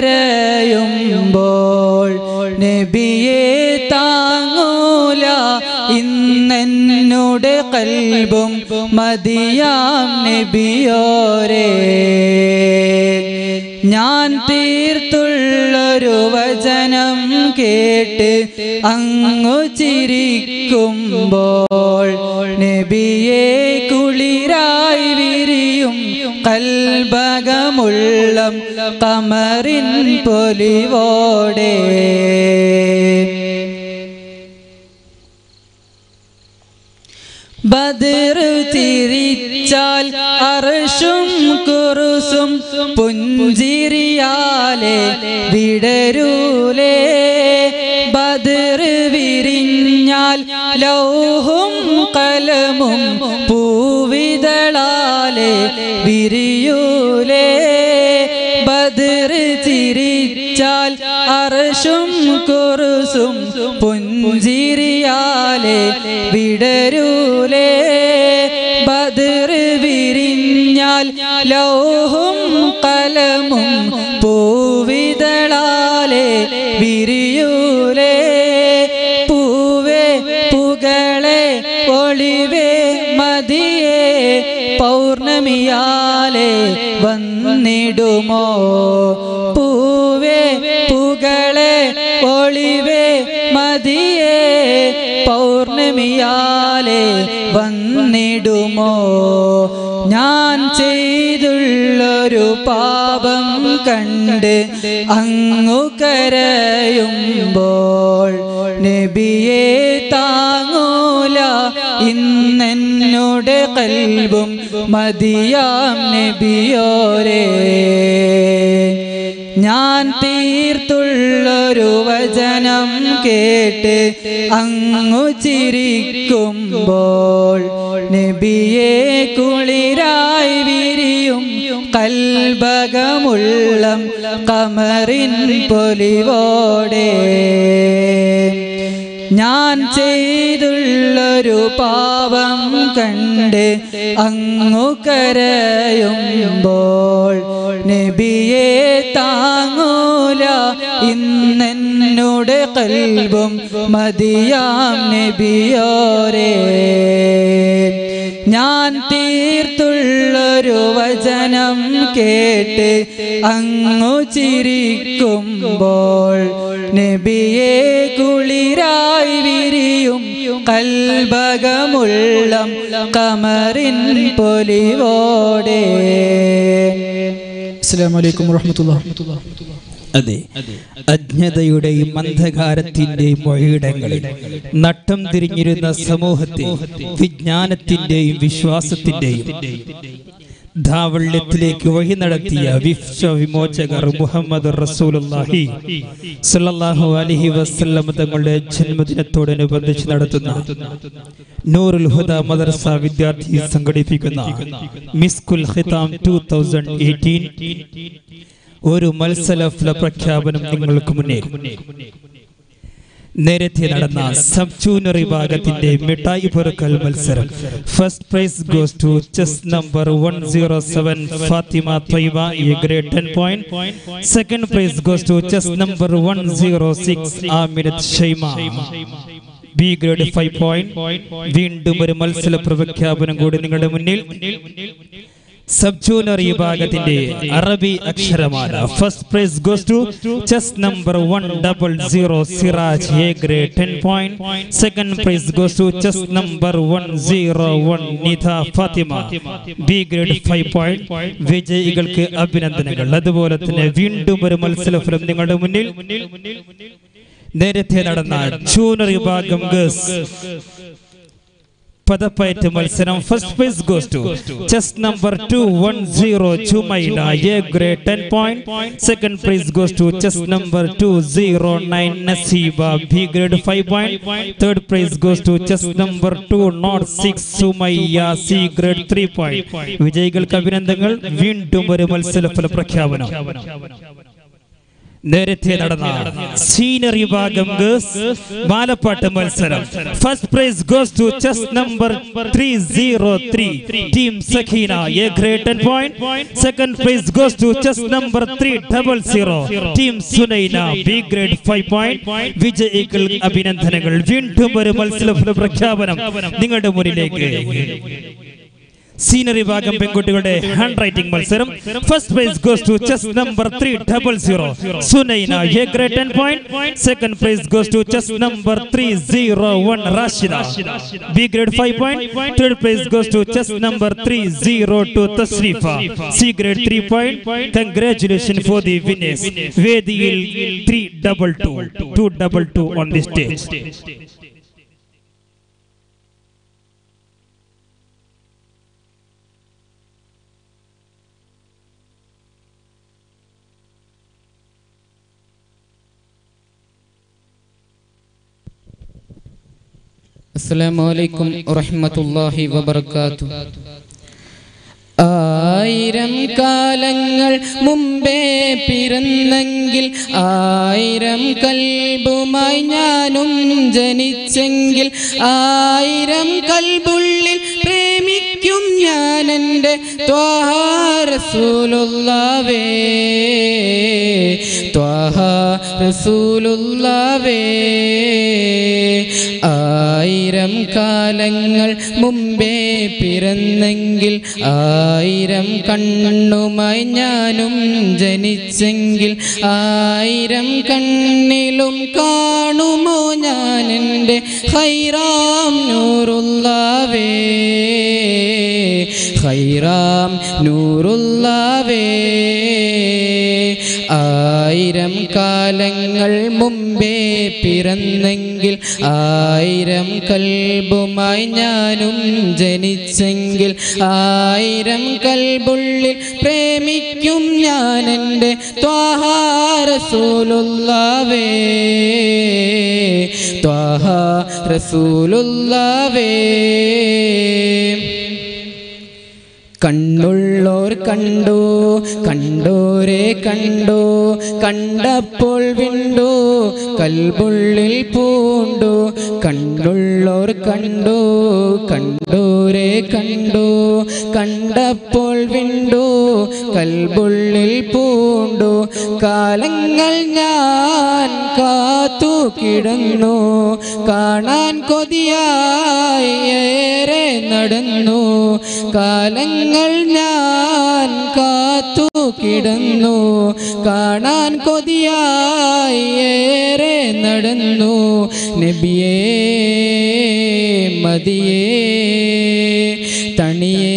കരയുമ്പോൾ നബിയെ താങ്ങൂല ഇന്നെന്നുടെ കൽബും മതിയാം നബിയോരേ ഞാൻ തീർത്തുള്ളൊരു വചനം കേട്ട് അങ്ങു ചിരിക്കുമ്പോൾ നബിയെ കുളിരായി വിരിയും കൽബകമുള്ളം കമറിൻ പൊലിവോടെ ബദർ തിരിച്ചാൽ അർഷും കുറുസും പുഞ്ചിരിയാലെ വിടരൂലേ ബദർ വിരിഞ്ഞാൽ ലൗഹും കലമും പൂവിതളാലെ വിരിയൂലേ ബദർ തിരിച്ചാൽ അർഷും കുറുസും പുഞ്ചിരിയാലെ വിടരൂലേ ബദർ വിരിഞ്ഞാൽ ലൗഹും കലമും പൂവിതളാലെ വിരിയൂലേ പൂവേ പുകളെ ഒളിവേ മതിയേ പൗർണമിയാലെ വന്നിടുമോ പൂവേ പുകളെ ഒളിവേ മതിയേ പൗർണമിയാലെ വന്നിടുമോ ഞാൻ ചെയ്തുള്ളൊരു പാപം കണ്ട് അങ്ങു കരയുമ്പോൾ നബിയെ താങ്ങൂല ഇന്നെന്നുടെ കൽബും മതിയാം നബിയോരേ ഞാൻ തീർത്തുള്ളൊരു വചനം കേട്ട് അങ്ങു ചിരിക്കുമ്പോൾ നബിയെ കുളിരായി വിരിയും കൽബകമുള്ളം കമറിൻ പൊലിവോടെ ഞാൻ ചെയ്തുള്ളൊരു പാപം കണ്ട് അങ്ങു കരയുമ്പോൾ നബിയെ താങ്ങൂല ഇന്നെന്നുടെ കൽബും മതിയാം നബിയോരേ ഞാൻ തീർത്തുള്ളൊരു വചനം കേട്ട് അങ്ങു ചിരിക്കുമ്പോൾ നബിയെ കുളിരായി വിരിയും കൽബകമുള്ളം കമറിൻ പൊലിവോടെ അസ്സലാമു അലൈക്കും വറഹ്മത്തുള്ളാഹി അതെ അജ്ഞതയുടെയും അന്ധകാരത്തിന്റെയും വഴിയിടങ്ങളിൽ നട്ടം തിരിഞ്ഞിരുന്ന സമൂഹത്തെ വിജ്ഞാനത്തിന്റെയും വിശ്വാസത്തിന്റെയും ധാവള്യത്തിലേക്ക് വഴി നടത്തിയ വിശ്വവിമോചകർ മുഹമ്മദ് റസൂലുള്ളാഹി സല്ലല്ലാഹു അലൈഹി വസല്ലം തങ്ങളുടെ ജന്മദിനത്തോടനുബന്ധിച്ച് നടത്തുന്ന നൂറുൽ ഹുദ മദർസ വിദ്യാർത്ഥി സംഘടിപ്പിക്കുന്ന മിസ്കുൽ ഖിതാം 2018 ഒരു മത്സര ഫല പ്രഖ്യാപനം നിങ്ങൾക്ക് മുന്നിൽ നേരത്തെ നടന്ന സബ് ജൂനിയർ വിഭാഗത്തിന്റെ മിഠായി പെറുക്കൽ മത്സരം first prize goes to chest number one zero seven Fathima Thwayba A grade ten point second prize goes to chest number one zero six Aminath Shaima B grade five point വീണ്ടും ഒരു മത്സര പ്രഖ്യാപനം കൂടി നിങ്ങളുടെ മുന്നിൽ സബ് ജൂനിയർ വിഭാഗത്തിന്റെ അറബി അക്ഷരമാല first prize goes to chest number one double zero Siraj A grade ten point second prize goes to chest number one zero one Nidha Fathima B grade five point വിജയികൾക്ക് അഭിനന്ദനങ്ങൾ അതുപോലെ തന്നെ വീണ്ടും ഒരു മത്സരഫലം നിങ്ങളുടെ മുന്നിൽ നേരത്തെ നടന്ന ജൂനിയർ വിഭാഗം ഗേൾസ് പദപ്പയറ്റ് മത്സരം first prize goes to chest number two one zero Chumaila A grade ten point second prize goes to chest number two zero nine Naseeba B grade five point third prize goes to chest number two nought six Sumayya C grade three point വിജയികൾക്ക് അഭിനന്ദനങ്ങൾ വീണ്ടും ഒരു മത്സരഫല പ്രഖ്യാപനം നേരത്തെ നടന്ന senior വിഭാഗം girls ബാലപ്പാട്ട് മത്സരം first prize goes to chest number three zero three team Sakheena A grade ten point second prize goes to chest number three double zero team Sunaina B grade five point വിജയികൾ അഭിനന്ദനങ്ങൾ വീണ്ടും ഒരു മത്സര പ്രഖ്യാപനം നിങ്ങളുടെ മുന്നിലേക്ക് സീനിയർ വിഭാഗം പെൺകുട്ടികളുടെ ഹാൻഡ് റൈറ്റിംഗ് മത്സരം first prize goes to chest number three double zero Sunaina A grade ten point second prize goes to chest number three zero one Rashida B grade five point third prize goes to chest number three zero two Thasreefa C grade three point congratulation for the winners വേദിയിൽ three double two two double two on the stage അസ്സലാമു അലൈക്കും വറഹ്മത്തുള്ളാഹി വബർക്കാത്തു ആയിരം കാലങ്ങൾ മുമ്പേ പിറന്നെങ്കിൽ ആയിരം കൽബുമായി ഞാനും ജനിച്ചെങ്കിൽ ആയിരം കൽബുള്ളിൽ പ്രേമിക്കും ഞാൻ എൻ്റെ ത്വാഹാരസൂലുള്ളാവേ ത്വാഹാരസൂലുള്ളാവേ ആയിരം കാലങ്ങൾ മുമ്പേ പിറന്നെങ്കിൽ ആയിരം കണ്ണുമായി ഞാനും ജനിച്ചെങ്കിൽ ആയിരം കണ്ണിലും കാണുമോ ഞാൻ എൻ്റെ ഹൈറാം നൂറുള്ളാവേ ഹൈറാം നൂറുള്ളാവേ ആയിരം കാലങ്ങൾ മുമ്പേ പിറന്നെങ്കിൽ ആയിരം കൽബുമായി ഞാനും ജനിച്ചെങ്കിൽ ആയിരം കൽബുള്ളിൽ പ്രേമിക്കും ഞാൻ എൻ്റെ ത്വാഹാരസൂലുള്ളാവേ ത്വാഹാരസൂലുള്ളാവേ കണ്ണുള്ളോർ കണ്ടു കണ്ടോരെ കണ്ടു കണ്ടപ്പോൾ വിണ്ടു കൽബുള്ളിൽ പൂണ്ടു കണ്ണുള്ളോർ കണ്ടു കണ്ടോരെ കണ്ടു കണ്ടപ്പോൾ വിണ്ടു കൽബുള്ളിൽ പൂണ്ടു കാലങ്ങൾ ഞാൻ കാത്തു കിടന്നു കാണാൻ കൊതിയായി ഏറെ നടന്നു കാലങ്ങൾ ഞാൻ കാത്തു കിടന്നു കാണാൻ കൊതിയായി ഏറെ നടന്നു നബിയേ മതിയേ തണിയേ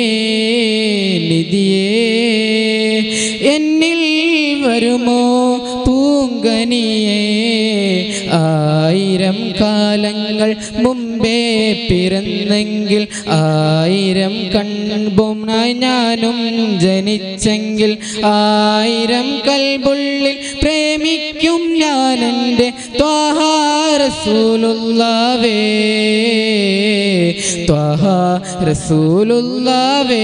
നിധിയേ എന്നിൽ വരുമോ പൂങ്കനിയേ ആയിരം കാലങ്ങൾ മുമ്പേ പിറന്നെങ്കിൽ ആയിരം കൺപുമായി ഞാനും ജനിച്ചെങ്കിൽ ആയിരം കൽബുള്ളിൽ പ്രേമിക്കും ഞാൻ എൻ്റെ ത്വാഹാരസൂലുള്ളാവേ ത്വാഹാരസൂലുള്ളാവേ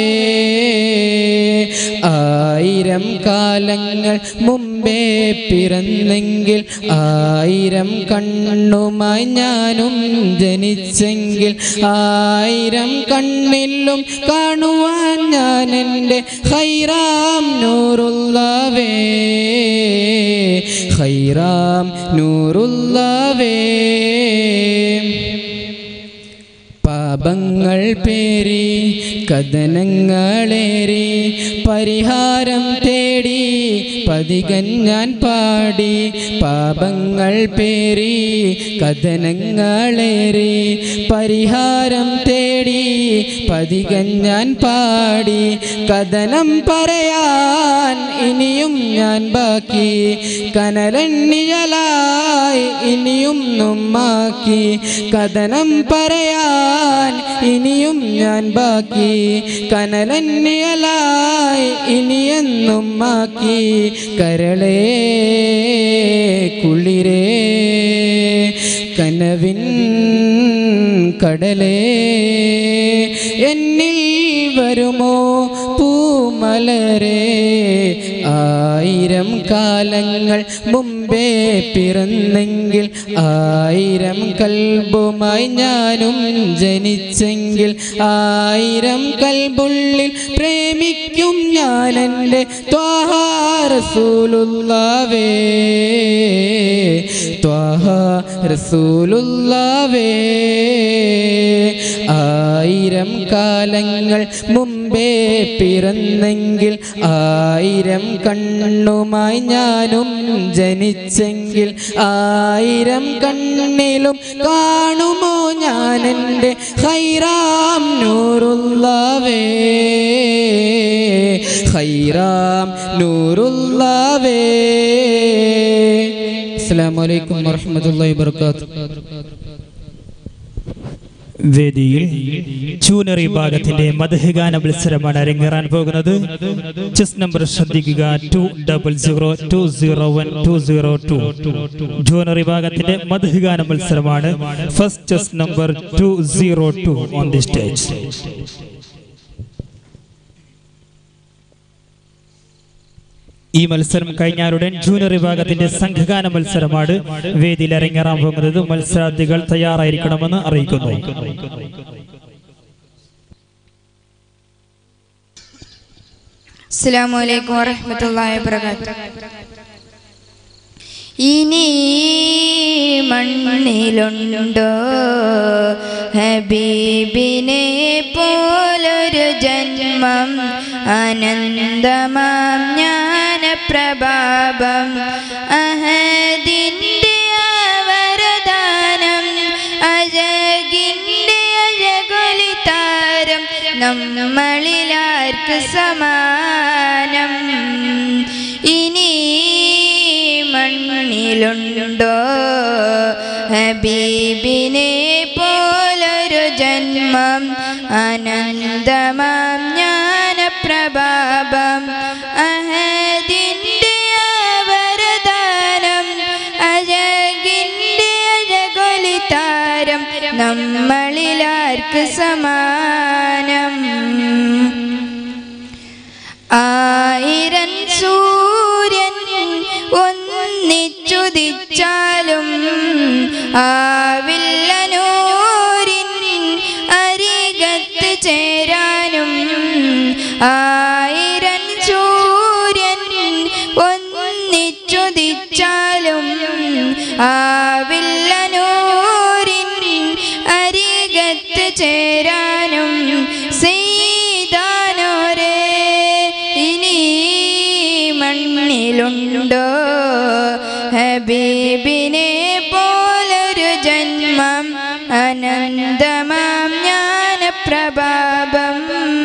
ആയിരം കാലങ്ങൾ മുമ്പേ പിറന്നെങ്കിൽ ആയിരം കണ്ണുമായി ഞാനും ജനിച്ചെങ്കിൽ ആയിരം കണ്ണിലും കാണുവാൻ ഞാൻ എൻ്റെ ഹൈറാം നൂറുള്ളവേ ഹൈറാം നൂറുള്ളവേ പാപങ്ങൾ പേരി കഥനങ്ങളേറി പരിഹാരം തേടി പതികൻ ഞാൻ പാടി പാപങ്ങൾ പേരി കഥനങ്ങളേറി പരിഹാരം തേടി പതികൻ ഞാൻ പാടി കഥനം പറയാൻ ഇനിയും ഞാൻ ബാക്കി കനലണ്ണിഴലായി ഇനിയും നുമ്മാക്കി കഥനം പറയാൻ ഇനിയും ഞാൻ ബാക്കി കനലണ്ണിഴലായി ഇനിയെന്നും മാക്കി കരളേ കുളിരേ കനവിൻ കടലേ എന്നിൽ വരുമോ പൂമലരേ ആയിരം കാലങ്ങൾ മുമ്പേ പിറന്നെങ്കിൽ ആയിരം കൽബുമായി ഞാനും ജനിച്ചെങ്കിൽ ആയിരം കൽബുള്ളിൽ പ്രേമിക്കും ഞാൻ എൻ്റെ ത്വാഹാറസൂലുള്ളാവേ ത്വാഹാറസൂലുള്ളാവേ ആയിരം കാലങ്ങൾ മുമ്പേ പിറന്നെങ്കിൽ ആയിരം കണ്ണുമായി ഞാനും ജനിച്ചെങ്കിൽ ആയിരം കണ്ണിലും കാണുമോ ഞാൻ എൻ്റെ ഹൈറാം നൂറുള്ളവേ ഹൈറാം നൂറുള്ളവേ അസ്സാം വലൈക്കും വാഹമത്തല്ലാ വാത്തു വേദിയിൽ ചൂനറി ഭാഗത്തിന്റെ മധുഗാന മത്സരമാണ് അരങ്ങേറാൻ പോകുന്നത് ചെസ് നമ്പർ ശ്രദ്ധിക്കുക two double zero two zero one two zero two junior ഭാഗത്തിന്റെ മധുഗാന മത്സരമാണ് first chest number two zero two on the stage ഈ മത്സരം കഴിഞ്ഞാലുടൻ ജൂനിയർ വിഭാഗത്തിന്റെ സംഘഗാന മത്സരമാണ് വേദിയിൽ അരങ്ങേറാൻ പോകുന്നത് മത്സരാർത്ഥികൾ തയ്യാറായിരിക്കണമെന്ന് അറിയിക്കുന്നു അസ്സാം വലൈക്കും വറഹമത്തല്ലാ വാബർക്കാത്തു ഇനി മണ്ണിലുണ്ടോ ഹബീബിനെ പോലൊരു ജന്മം അനന്തമാം ജ്ഞാനപ്രഭാവം അഹദിൻ്റെ വരദാനം അഴകിൻ്റെ അഴകൊലിതാരം നമ്മളിലാർക്ക് സമാനം ഇനി മണ്ണിലുണ്ടോ ഹബീബിനെ പോലൊരു ജന്മം അനന്തമാം ജ്ഞാനപ്രഭാവം അഹദിൻ്റെ വരദാനം അഴകിൻ്റെ അഴകൊലിതാരം നമ്മളിലാർക്ക് സമാനം ആയിരം സൂര്യൻ ഒന്നിച്ചുദിച്ചാലും ആവില്ല നൂരിൻ അരികത്ത് ചേരാനും ആയിരം സൂര്യൻ ഒന്നിച്ചുദിച്ചാലും ആവില്ല നൂരിൻ അരികത്ത് ചേരാനും ചെയ്താനോരേ ഇനി മണ്ണിലുണ്ടോ ഹബീബിനെ പോലൊരു ജന്മം അനന്തമാം ജ്ഞാനപ്രഭാവം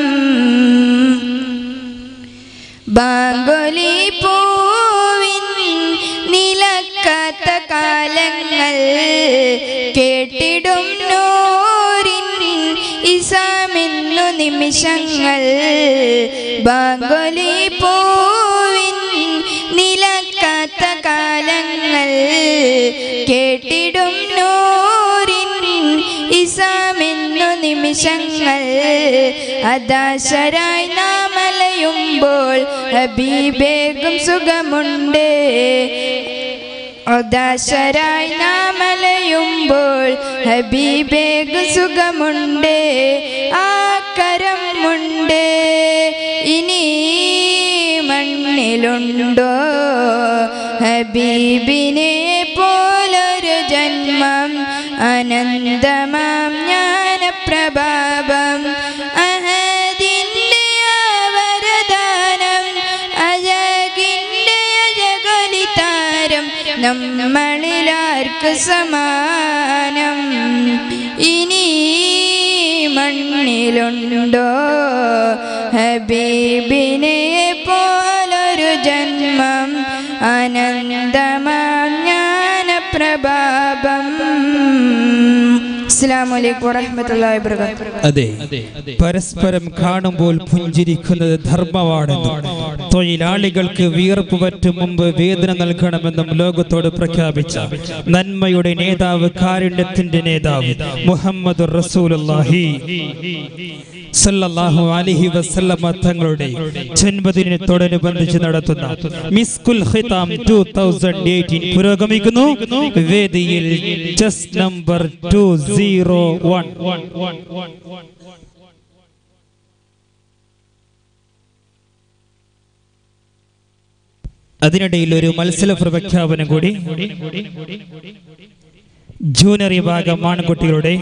ബാങ്കൊലി പൂവിൻ നിലക്കാത്ത കാലങ്ങൾ കേട്ടിടും നൂറിൻ ഇസാമെന്നു നിമിഷങ്ങൾ ബാങ്കൊലി പൂവിൻ നിലക്കാത്ത കാലങ്ങൾ കേട്ടിടും നൂറിൻ ഇസാമെന്നു നിമിഷങ്ങൾ അദാശരായി നാം അലയുമ്പോൾ ഹബീബേകും സുഖമുണ്ട് ഒദാശരായി നാം അലയുമ്പോൾ ഹബീബേകും സുഖമുണ്ട് ആ കരമുണ്ട് ഇനി മണ്ണിലുണ്ടോ ഹബീബിനെ പോലൊരു ജന്മം അനന്തമാം ജ്ഞാനപ്രഭാവം അഹദിൻ്റെ വരദാനം അഴകിൻ്റെ അഴകൊലിതാരം നമ്മളിലാർക്ക് സമാനം ഇനി മണ്ണിലുണ്ടോ ഹബീബിനെ പോലൊരു ജന്മം അനന്തമാം ജ്ഞാനപ്രഭാവം അസ്സലാമു അലൈക്കും വറഹ്മത്തുള്ളാഹി വബറകാതുഹു അതെ പരസ്പരം കാണുമ്പോൾ പുഞ്ചിരിക്കുന്നത് ധർമ്മമാണെന്നും തൊഴിലാളികൾക്ക് വിയർപ്പ് പറ്റും മുമ്പ് വേദന നൽകണമെന്നും ലോകത്തോട് പ്രഖ്യാപിച്ച നന്മയുടെ നേതാവ് കാരുണ്യത്തിന്റെ നേതാവ് മുഹമ്മദ് റസൂലുള്ളാഹി സല്ലല്ലാഹു അലൈഹി വസല്ലമ തങ്ങളുടെ ജന്മദിനത്തോടനുബന്ധിച്ച് നടത്തുന്ന മിസ്കുൽ ഖിതാം 2018 പുരോഗമിക്കുന്നു വേദിയിൽ ചെസ് നമ്പർ 201 അതിനിടയിൽ ഒരു മത്സര പ്രഖ്യാപനം കൂടി ജൂനിയർ വിഭാഗം ആൺകുട്ടികളുടെ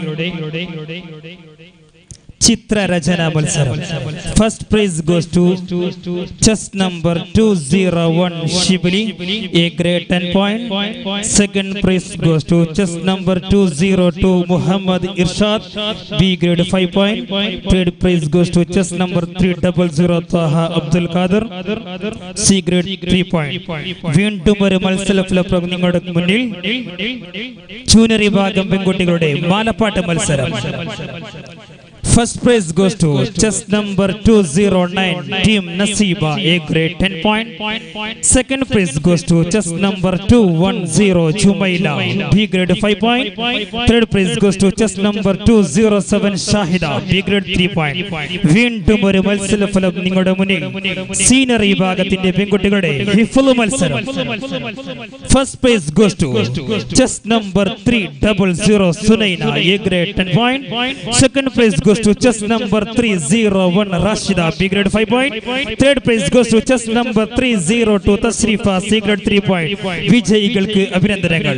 ചിത്രരചന മത്സരം first prize goes to chest number two zero one Shibili A grade ten point second prize goes to chest number two zero two Muhammad Irshad B grade five point third prize goes to chest number three double zero Thwaha Abdul Khader C grade three point വീണ്ടും ഒരു മത്സരഫലം നിങ്ങളുടെ മുന്നിൽ junior വിഭാഗം പെൺകുട്ടികളുടെ മാലപ്പാട്ട് മത്സരം First prize goes to chess number 209, Team Nasiba, A grade 10 point. Second prize goes to chess number 210, Jumaila, B grade 5 point. Third prize goes to chess number 207, Shahida, B grade 3 point. വീണ്ടും ഒരു മത്സരഫലം നിങ്ങളുടെ മുന്നിൽ senior വിഭാഗത്തിന്റെ പെൺകുട്ടികളുടെ ഹിഫുൾ മത്സരം first prize goes to chest number three double zero Sunaina A grade ten point second prize goes to chess number 301 Rashida B grade 5 point third prize goes to chess number 302 Tasrifa C grade 3 point വിജയികൾക്ക് അഭിനന്ദനങ്ങൾ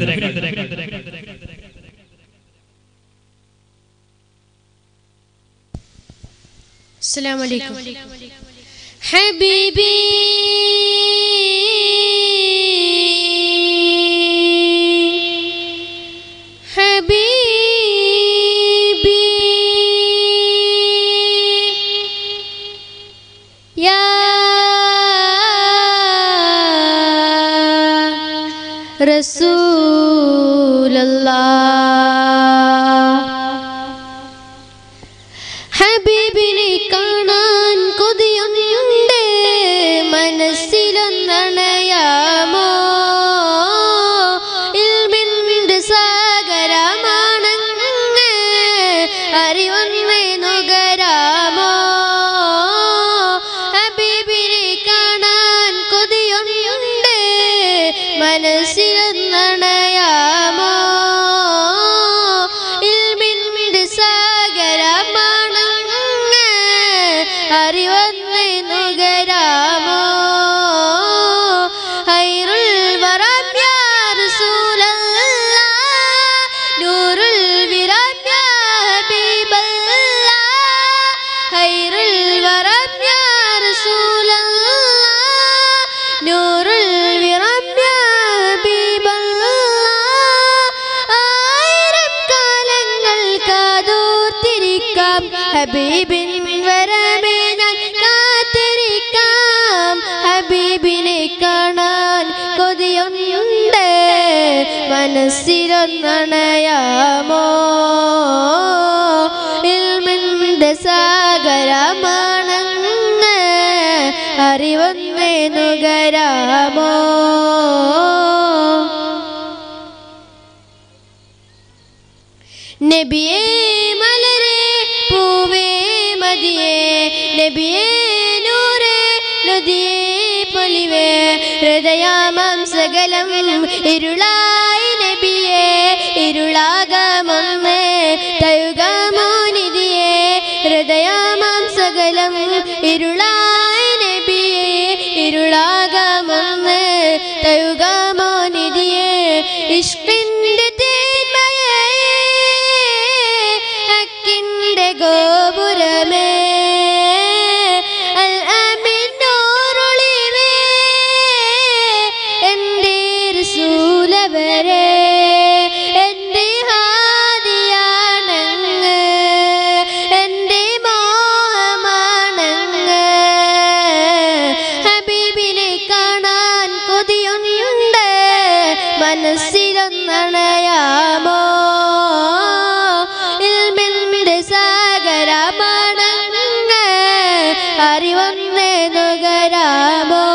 السلام عليكم حبيبي حبيبي يا رسول الله ഹബീബിനെ കാണാൻ കൊതിയുണ്ട് മനസ്സിലൊന്നണയാമോ ഇൽമിന്റെ സാഗരമാണങ്ങ് അറിവൊന്നേ നുകരാമോ ഹബീബിനെ കാണാൻ കൊതിയുണ്ട് മനസ്സിലൊന്നണയാമോ ഇൽമിന്റെ സാഗരമാണങ്ങ് അറിവന്ന് നുകരാമോ ഹൈറുൽ വറാം യാ റസൂലല്ലാ നൂറുൽ വിറാം യാ ഹബീബല്ലാ ഹൈറുൽ വറാം യാ റസൂലല്ലാ നൂറുൽ വിറാം യാ ഹബീബല്ലാ ആയിരം കാലങ്ങൾ കാതോർത്തിരിക്കാം ഹബീബിൻ വരമേ ഞാൻ കാത്തിരിക്കാം ഹബീബിനെ കാണാൻ കൊതിയുണ്ട് മനസ്സിലൊന്നണയാമോ ഇൽമിന്റെ സാഗരമാണങ്ങ് അറിവന്നേ നുകരാമോ നബിയേ മലരെ പൂവേ മതിയേ നബിയേ നൂറേ നദിയേ പൊലിവേ ഹൃദയാമം സകലം ഇരുളായി നബിയേ ഇരുളാകമൊന്ന് തയുകമോ നിധിയേ ഹൃദയാമം സകലം ഇരുളായി നബിയേ ഇരുളാകമൊന്ന് തയുകമോ നിധിയേ ഇഷ്കിന്റെ തേന്മയേ അക്കിന്റെ ഗോപുരമേ അൽ അമീൻ നൂറൊളിവേ എൻ്റെ റസൂലവരെ എൻ്റെ ഹാദിയാണങ്ങ് മനസ്സിലൊന്നണയാമോ ഇൽമിന്റെ സാഗരമണങ്ങ് അറിവൊന്ന് നുകരാമോ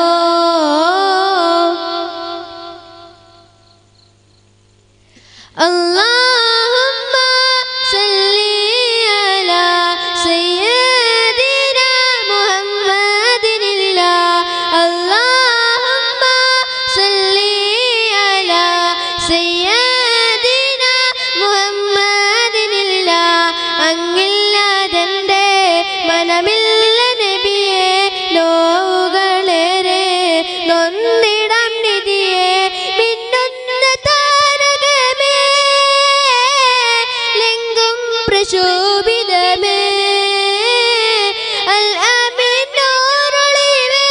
اللهم صل على سيدنا محمد الله اللهم صل على سيدنا محمد الله അങ്ങില്ലാതെന്റെ മനമില്ല നബിയെ നോവുകളേറെ നൊന്നിടം നിധിയെ മിന്നുന്ന താരകമേ ലിംഗം പ്രശോഭിതമേ അൽ അമീൻ നൂറുളിവേ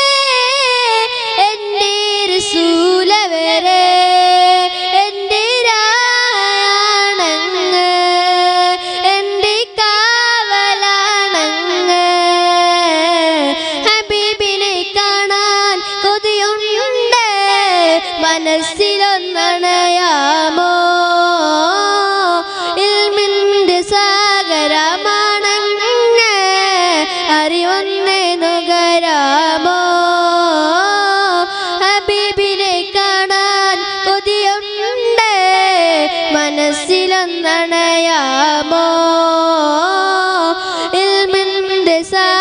എൻ്റെ റസൂലവരെ എൻ്റെ രാണങ്ങ് എൻ്റെ കാവലാണങ്ങ് ഹബീബിനെ കാണാൻ കൊതിയുണ്ട് മനസ്സിലൊന്നണയാമോ ഇൽമിന്റെ സാഗരമാണങ്ങ് അറിവൊന്ന് നുകരാമോ ഹബീബിനെ കാണാൻ കൊതിയുണ്ട് മനസ്സിലൊന്നണയാമോ ഇൽമിന്റെ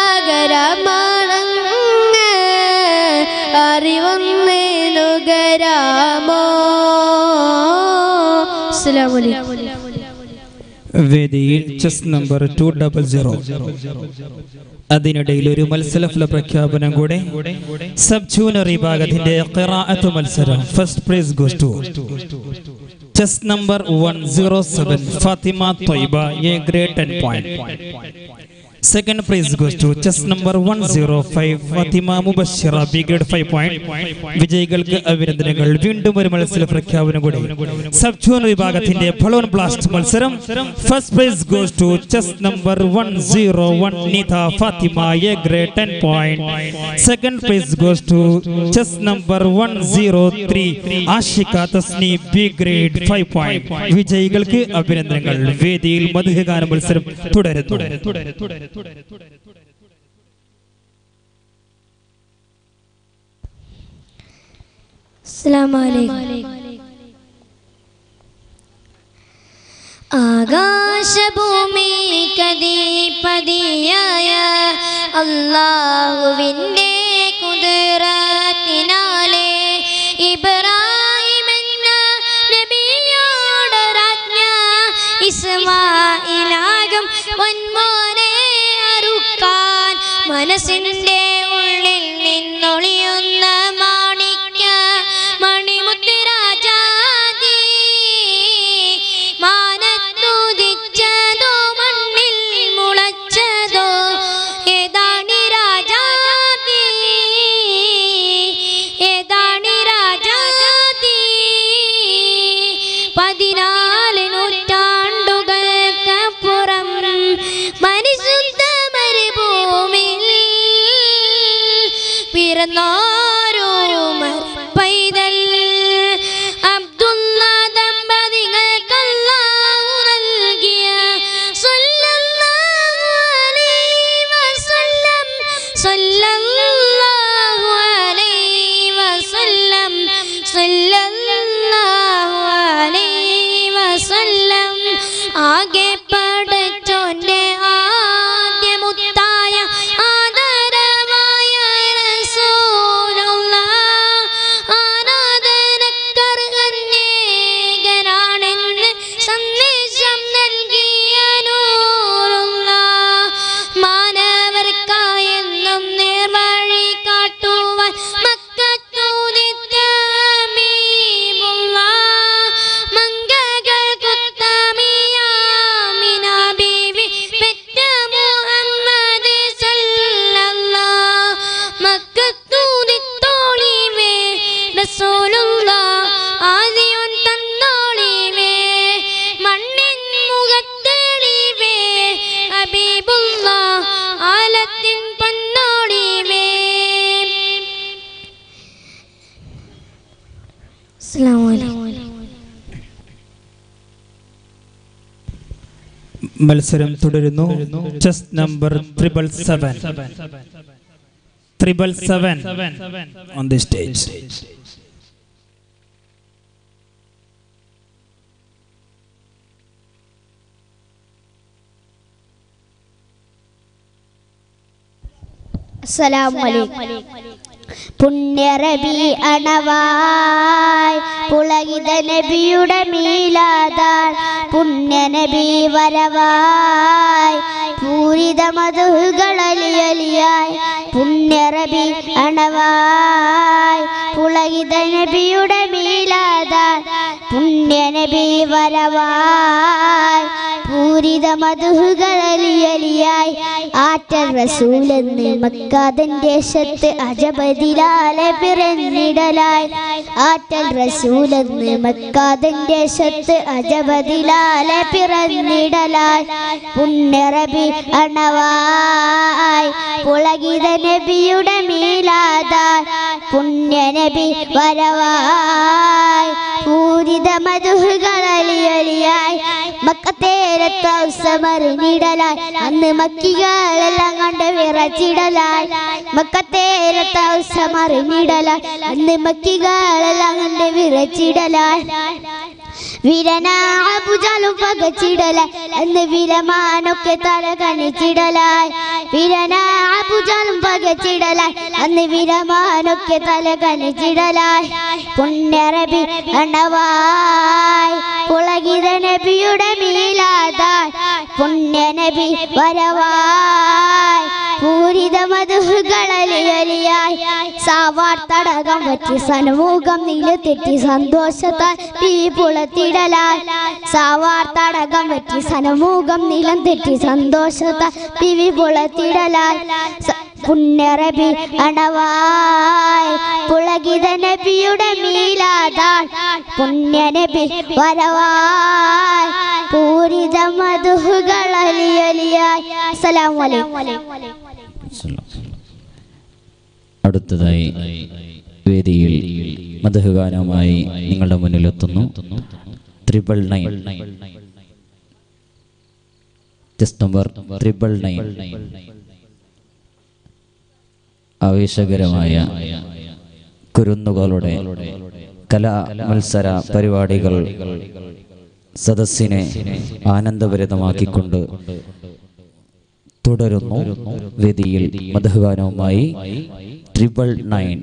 സാഗരമാണങ്ങ് അറിവൊന്ന് നുകരാമോ അസ്സലാമു അലൈക്കും വേദിയിൽ chest number two double zero അതിനിടയിൽ ഒരു മത്സരഫല പ്രഖ്യാപനം കൂടെ സബ് ജൂനിയർ വിഭാഗത്തിന്റെ ഖിറാഅത്ത് മത്സരം first prize goes to chest number one zero seven Fathima Thwayba A grade ten point second prize goes to chest number one zero five Fathima Mubashira B grade five point വിജയികൾക്ക് അഭിനന്ദനങ്ങൾ വീണ്ടും ഒരു മത്സര പ്രഖ്യാപനം കൂടി സബ് ജൂനിയർ വിഭാഗത്തിന്റെ ഫലോൺ ബ്ലാസ്റ്റ് മത്സരം first prize goes to chest number one zero one Nitha Fathima A grade ten point second prize goes to chest number one zero three Ashika Thasni B grade five point വിജയികൾക്ക് അഭിനന്ദനങ്ങൾ വേദിയിൽ മധുഗാന മത്സരം തുടരുന്നു അസ്സലാമു അലൈക്കും ആകാശഭൂമി കദീപതിയായ അള്ളാഹുവിൻ്റെ കുതിരത്തിനാലെ ഇബ്രാഹിം എന്ന നബിയോട് രാജ്ഞ ഇസ്മായിലാകും പൊന്മോനെ അറുക്കാൻ മനസ്സിൻ്റെ ഉള്ളിൽ നിന്നൊളിയുന്ന മാണിക്ക മണിമുത്തുരാജാതി മാനത്തുദിച്ചതോ മണ്ണിൽ മുളച്ചതോ ഏതാണി രാജാതി ഏതാണി രാജാതി പതിനാല് നൂറ്റാണ്ടുകൾക്കപ്പുറം മനുശുദ്ധ മരുഭൂമിയിൽ പിറന്നോരോ പൈതൽ അബ്ദുള്ള ദമ്പതികൾക്കല്ലാഹു നൽകിയ സ്വല്ലല്ലാഹു അലൈഹി വസല്ലം സ്വല്ലല്ലാഹു അലൈഹി വസല്ലം സ്വല്ലല്ലാഹു അലൈഹി വസല്ലം ആകെ പടച്ചോന്റെ ആദ്യമുത്തായ ആദരവായ റസൂൽ മത്സരം തുടരുന്നു chest number triple seven triple seven on the stage പുണ്യറബി അണവായ് പുളകിത നബിയുടെ മീലാതാൻ പുണ്യനബി വരവായ് പൂരിത മധുകളലിയലിയായി പുണ്യറബി അണവായ് പുളകിത നബിയുടെ മീലാതാൻ പുണ്യനബി വരവായ് പൂരിത മധുകളലിയലിയായി ആറ്റൽ റസൂലെന്ന് മക്കാതൻ ദേശത്ത് അജബദിലാലെ പിറന്നിടലായി ആറ്റൽ റസൂലെന്ന് മക്കാതൻ ദേശത്ത് അജബദിലാലെ പിറന്നിടലായി പുണ്യറബി അണവായി പുളകിത നബിയുടെ മീലാതായി പുണ്യനബി വരവായി പൂരിത മധുകളലിയലിയായി മക്കത്തേരത്തൗസമറിഞ്ഞിടലായി അന്ന് മക്കികളെല്ലാം കണ്ട് വിറച്ചിടലായി മക്കത്തേരത്തൗസമറിഞ്ഞിടലായി അന്ന് മക്കികളെല്ലാം കണ്ട് വിറച്ചിടലായി വിരനാഭുജാലും പകച്ചിടലായി എന്ന് വിരമാനൊക്കെ തല കണിച്ചിടലായി വിരനാഭുജാലും പകച്ചിടലായി അന്ന് വിരമാനൊക്കെ തല കണിച്ചിടലായി പുണ്യറബി അണവായി പുളകിത നബിയുടെ മീലാതായി പുണ്യനബി വരവായി പൂരിത മധുകളലിയലിയായി സാവാർ തടകം പറ്റി സന്മുഖം നീലത്തെറ്റി സന്തോഷത്താൽ തീ പുളത്തിടലായി സാവാർ തടകം പറ്റി സന്മുഖം നീലം തെറ്റി സന്തോഷത്താൽ പിവി പുളത്തിടലായി സ- പുണ്യറബി അണവായി പുളകിത നബിയുടെ മീലാതാൾ പുണ്യനബി വരവായി പൂരിത മധുകളലിയലിയായി അസ്സലാമു അലൈക്കും അടുത്തതായി വേദിയിൽ മധുഗാനവുമായി നിങ്ങളുടെ മുന്നിലെത്തുന്നു triple nine chest number triple nine ആവേശകരമായ കുരുന്നുകളുടെ കലാ മത്സര പരിപാടികൾ സദസ്സിനെ ആനന്ദഭരിതമാക്കിക്കൊണ്ട് തുടരുന്നു വേദിയിൽ മധുഗാനവുമായി ട്രിപ്പിൾ നയൻ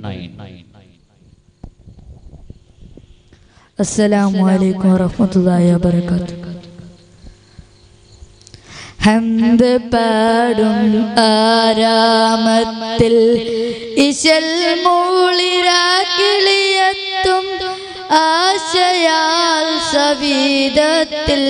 അസ്സലാമു അലൈക്കും വറഹ്മത്തുള്ളാഹി വബറകാതുഹു ഹംദ് പാടും ആരാമത്തിൽ ഇശൽ മൂളിരാക്കിളിയത്തും ആശയാൽ സവീതത്തിൽ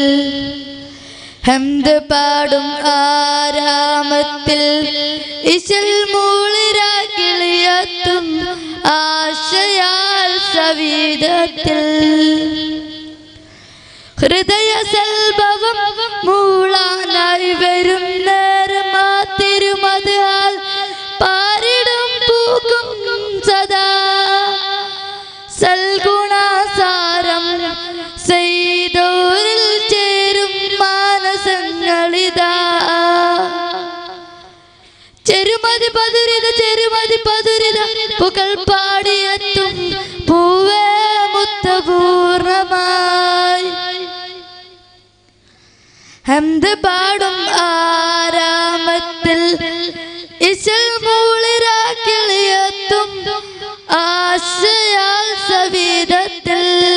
ഹംദ് പാടും ആരാമത്തിൽ ഇശൽ മൂളിരാക്കിളിയത്തും ആശയാൽ സവീതത്തിൽ ഹൃദയ സൽഭവം മൂളാനായി വരും നേരം ആ തിരുമതാൽ പാരിടും പൂക്കും സദാ സൽഗുണാസാരം ചെയ്തോരിൽ ചേരും മാനസങ്ങളിതാ ചെരുമതി പതുരിത ചെരുമതി പതുരിത പുകൾ പാടിയെത്തും പൂവേ മുത്തപൂർണമായി ഹംദ് പാടും ആരാമത്തിൽ ഇശൽ മൂളിരാക്കിളിയെത്തും ആശയാൽ സവീതത്തിൽ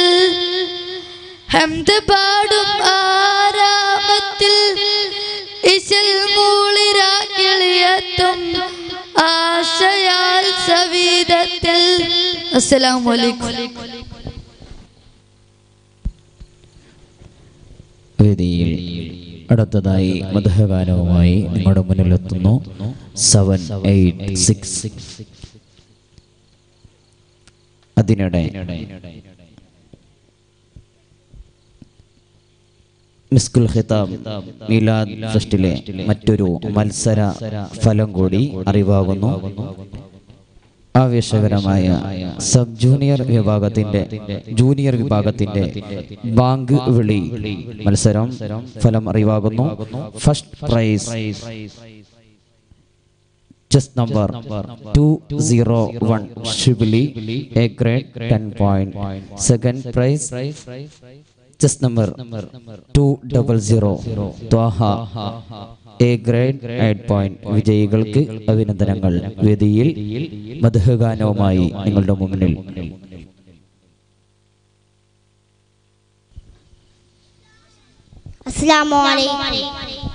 ഹംദ് പാടും ആരാമത്തിൽ ഇശൽ മൂളിരാക്കിളിയെത്തും ആശയാൽ സവീതത്തിൽ അസ്സലാമു അലൈക്കും വേദിയിൽ അടുത്തതായി മധുഗാനവുമായി നിങ്ങളുടെ മുന്നിലെത്തുന്നു സെവൻ എയ്റ്റ് സിക്സ് അതിനിടെ മിസ്കുൽ ഖിതാബ് മീലാദ് ഫെസ്റ്റിലെ മറ്റൊരു മത്സര ഫലം കൂടി അറിവാകുന്നു ആവേശകരമായ സബ് ജൂനിയർ വിഭാഗത്തിന്റെ ജൂനിയർ വിഭാഗത്തിന്റെ ബാങ്ക് വിളി മത്സരം ഫലം അറിവാകുന്നു first prize chest number two zero one Shibili A grade ten point second prize chest number two double zero Thwaha A grade eight point വിജയികൾക്ക് അഭിനന്ദനങ്ങൾ വേദിയിൽ മധുഗാനവുമായി നിങ്ങളുടെ മുന്നിൽ അസ്സലാമു അലൈക്കും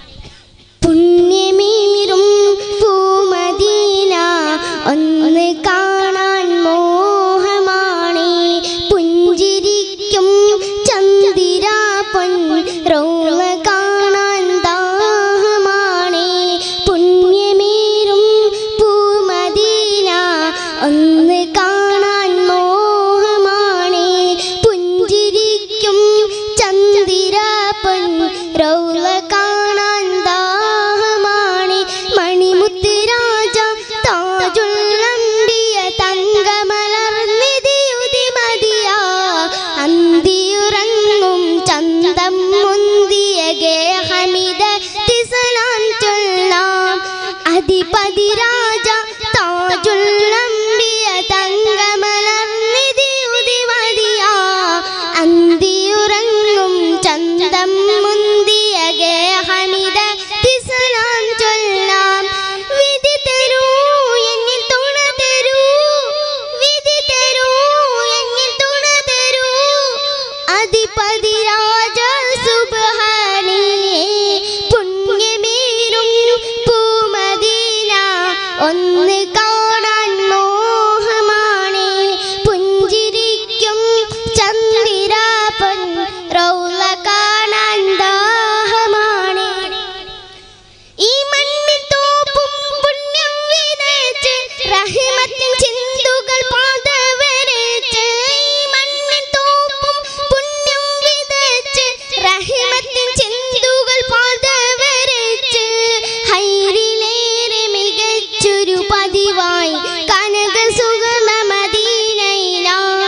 പുണ്യമീറും പൂമദീന ഒന്ന് കാണാൻ മോഹമാണ് പുഞ്ചിരിക്കും ചന്ദിര പൊൻ റോള കാണാൻ ദാഹമാണ് പുണ്യമീറും പൂമദീന ഒന്ന് കാണാൻ മോഹമാണ് പുഞ്ചിരിക്കും ചന്ദിര പൊൻ റൗള കാണാൻ ദാഹമാണ് മണിമുത്ത് രാജ താജുള്ളമ്പിയ തങ്കമലർന്നിതിയുതി മതിയ അന്തിയുറങ്ങും ചന്തം മുന്തിയ ഗേഹമിത തിസലാൻ ചൊല്ലാം അധിപതി രാജ താജുള്ളമ്പിയ തങ്കമലർന്നിതിയുതി മതിയ അന്തിയുറങ്ങും ചന്തം മുന്തിയ ഗേഹമിത തിസലാൻ ചൊല്ലാം വിധി തരൂ എന്നിൽ തുണ തരൂ വിധി തരൂ എന്നിൽ തുണ തരൂ അധിപതി രാജ സുബ്ഹാനേ പുണ്യമേറും പൂമദീന ഒന്ന് കാണാൻ മോഹമാണ് പുഞ്ചിരിക്കും ചന്ദ്രിരാപൻ റൗള കാണാൻ ദാഹമാണ് ഈ മണ്ണിൽ തോപ്പും പുണ്യം വിതച്ച് റഹ്മത്തിൻ ചിന്തുകൾ പാതവരച്ച് ഈ മണ്ണിൽ തോപ്പും പുണ്യം വിതച്ച് റഹ്മത്തിൻ ചിന്തുകൾ പാതവരച്ച് ഹൈറിലേറെ മികച്ചൊരു പതിവായി കനക സുഗമ മദീനയില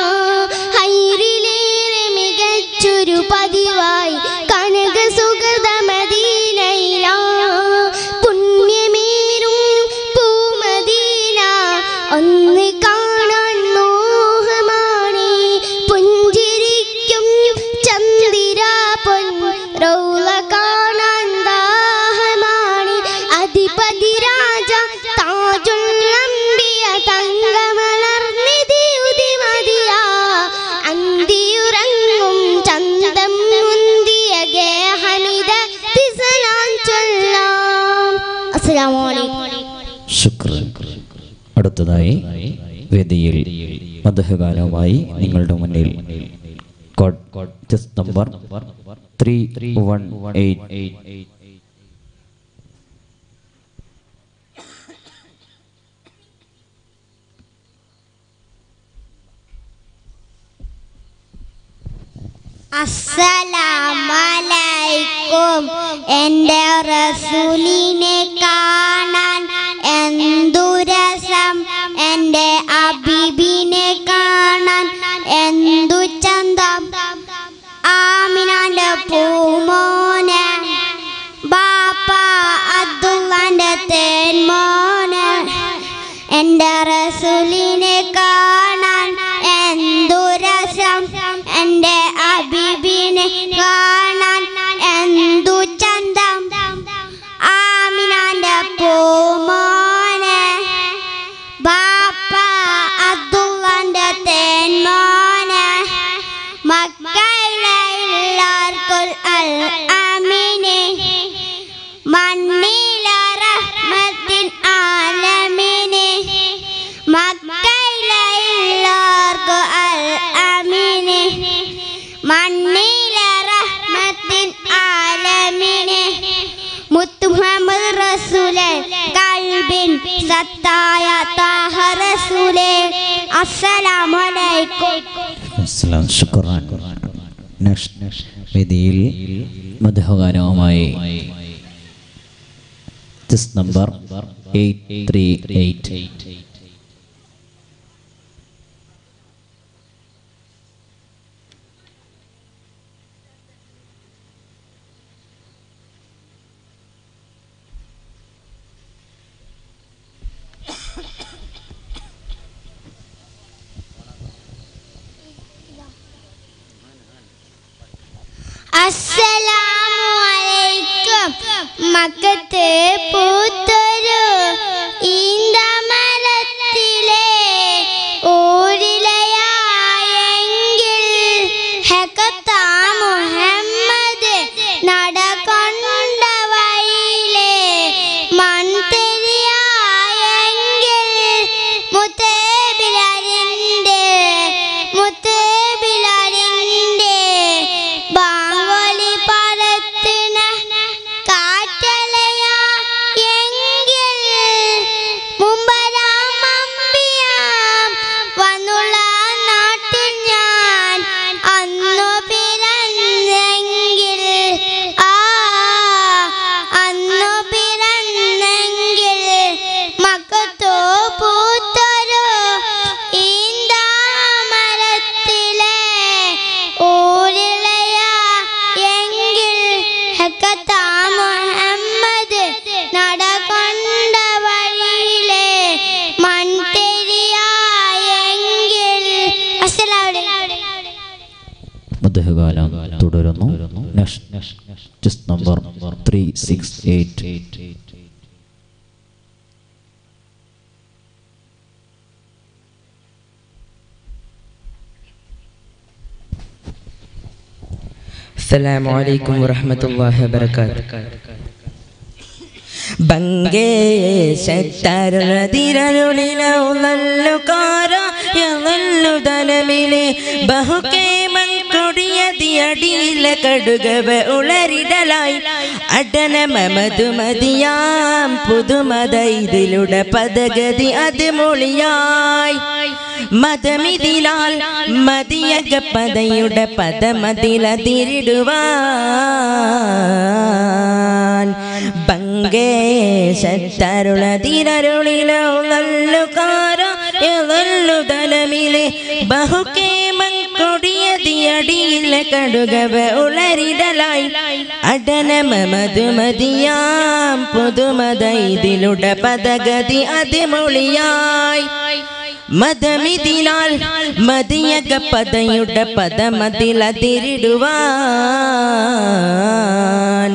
ഹൈറിലേറെ മികച്ചൊരു പതിവായി കനക സുഗത മദീനയില പുണ്യമേറും പൂമദീന ഒന്ന് കാണാൻ മോഹമാണ് പുഞ്ചിരിക്കും ചന്ദ്ര പൊൻ റൗള കാണാൻ ദാഹമാണ് അധിപതി രാജ താജുള്ളമ്പിയ തങ്കമലർന്നിതിയുതി മതിയ അന്തിയുറങ്ങും ചന്തം മുന്തിയ ഗേഹമിത തിസലാൻ ചൊല്ലാം അസ്സലാമു അലൈക്കും ശുക്രൻ അടുത്തതായി വേദിയിൽ മധുഗാനവുമായി നിങ്ങളുടെ മുന്നിൽ കോഡ് chest number three one eight അസ്സലാമലൈക്കും എൻ്റെ റസൂലിനെ കാണാൻ എന്തു രസം എൻ്റെ അബിബിനെ കാണാൻ എന്തു ചന്തം ആമിനാന്റെ പൂമോനെ ബാപ്പ അബ്ദുള്ളാന്റെ തേൻമോനെ എൻ്റെ റസൂലിനെ കാണാൻ എന്തു രസം എൻ്റെ അബിബിനെ കാണാൻ എന്തു ചന്തം ആമിനാന്റെ പൂമോനെ ബാപ്പ അബ്ദുള്ളാന്റെ തേൻമോനെ മക്കയിലെ എല്ലാവർക്കും അൽ അമീനെ മണ്ണില റഹ്മത്തിൻ ആലമീനെ മക്കയിലെ എല്ലാവർക്കും അൽ അമീനെ മണ്ണില റഹ്മത്തിൻ ആലമീനെ മുത്തു മുഹമ്മദ് റസൂലെ കൽബിൻ സത്തായ താഹ റസൂലെ അസ്സലാമു അലൈക്കും അസ്സലാം ശുക്രാൻ നെക്സ്റ്റ് വേദിയിൽ മധുഗാനവുമായി chest number eight three eight അസ്സലാമു അലൈക്കും മക്കത്ത് പൂത്തൊരു ഈന്തമരത്തിലെ ഊരിലയായെങ്കിൽ ഹെക്കത്താ മുഹമ്മദ് നടകൊണ്ട വഴിയിലെ മൺതെരിയായെങ്കിൽ മുത്തേബിലരിൻ്റെ മുത്തേബിലരിൻ്റെ ബാങ്കൊലി പറത്തുന്ന കാറ്റലയാ എങ്കിൽ മുമ്പരാമമ്പിയാം വന്നുള്ള നാട്ടിൽ ഞാൻ അന്നു പിറന്നെങ്കിൽ ആ അന്നു പിറന്നെങ്കിൽ മക്കത്തോ പൂത്തൊരു ഈന്താമരത്തിലെ ഊരിളയ എങ്കിൽ ഹക്കത്താ മുഹമ്മദ് നടകൊണ്ട വഴിയിലെ മൺതെരിയായെങ്കിൽ അസ്സലാമലൈക്കും മധ്യകാലം തുടരുന്നു next number three six eight السلام عليكم ورحمة الله وبركاته ബംഗേശത്തരുളതിരനുളിലു ബഹുക്കേമം കൊടിയതിയടിയില കടുകവ ഉളരിടലായി അടന മമതുമതിയാം പുതുമത ഇതിലുടെ പദഗതി അത് മൊളിയായി മതമിതിലാൽ മതിയക പദയുടെ പദമതിലതിരിടുവാൻ ബംഗേശത്തരുളതിരരുളിലോ നല്ലുകാരു തലമിലെ ബഹുക്കേമം കൊടിയതിയടിയിലെ കടുകവ ഉളരിടലായി അടനമ മധുമതിയാം പുതുമത ഇതിലുടെ പദഗതി അതിമൊളിയായി മതമിതിലാൽ മതിയക പദയുടെ പദമതിലതിരിടുവാൻ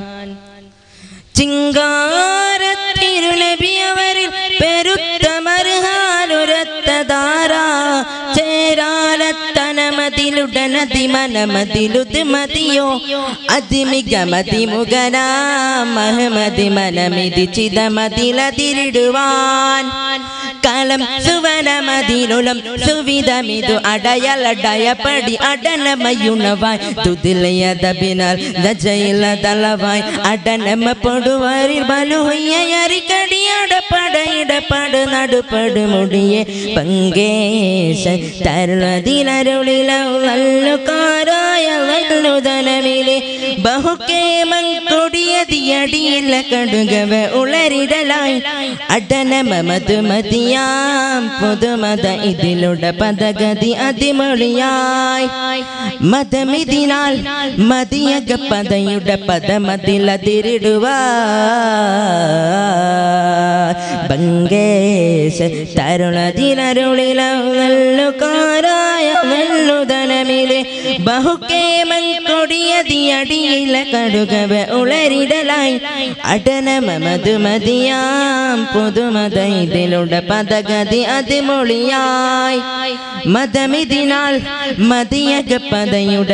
ചിങ്കാരത്തിരുനബി അവരിൽ പെരുത്ത മറുഹാലുരത്തതാര ചേരാലത്തനമതിലുടനതി മനമതിലുത് മതിയോ അതിമിക മതിമുഖനാ മഹമതി മനമിതി ചിതമതിലതിരിടുവാൻ കളം സുവനമതിലുളം സുവിധമിതു അടയലടയപ്പടി അടനമയുണവായി തുതിലയതബിനാൽ ലജയിലതളവായി അടനമ പൊടുവരിൽ ബലുഹയ്യറിക്കടി അടപ്പടയിടപ്പട് നടുപട് മുടിയെ പങ്കേശ തരുളതിലരുളിലു വല്ലുതനമിലെ ബഹുക്കേമം കൊടിയതിയടിയില കടുകവ ഉളരിടലായി അടനമ മധുമതിയാം പുതുമത ഇതിലുടെ പദഗതി അതിമൊളിയായി മതമിതിനാൽ മതിയക പദയുടെ പദമതിലതിരിടുവാ ബംഗേശ തരുളതിരരുളിലു വെല്ലുതനമിലെ ബഹുക്കേമൻ കൊടിയതിയടിയില കടുകവ ഉളരിടലായി അടനമ മധുമതിയാം പുതുമത ഇതിലുടെ പദഗതി അതിമൊളിയായി മതമിതിനാൽ മതിയക പദയുടെ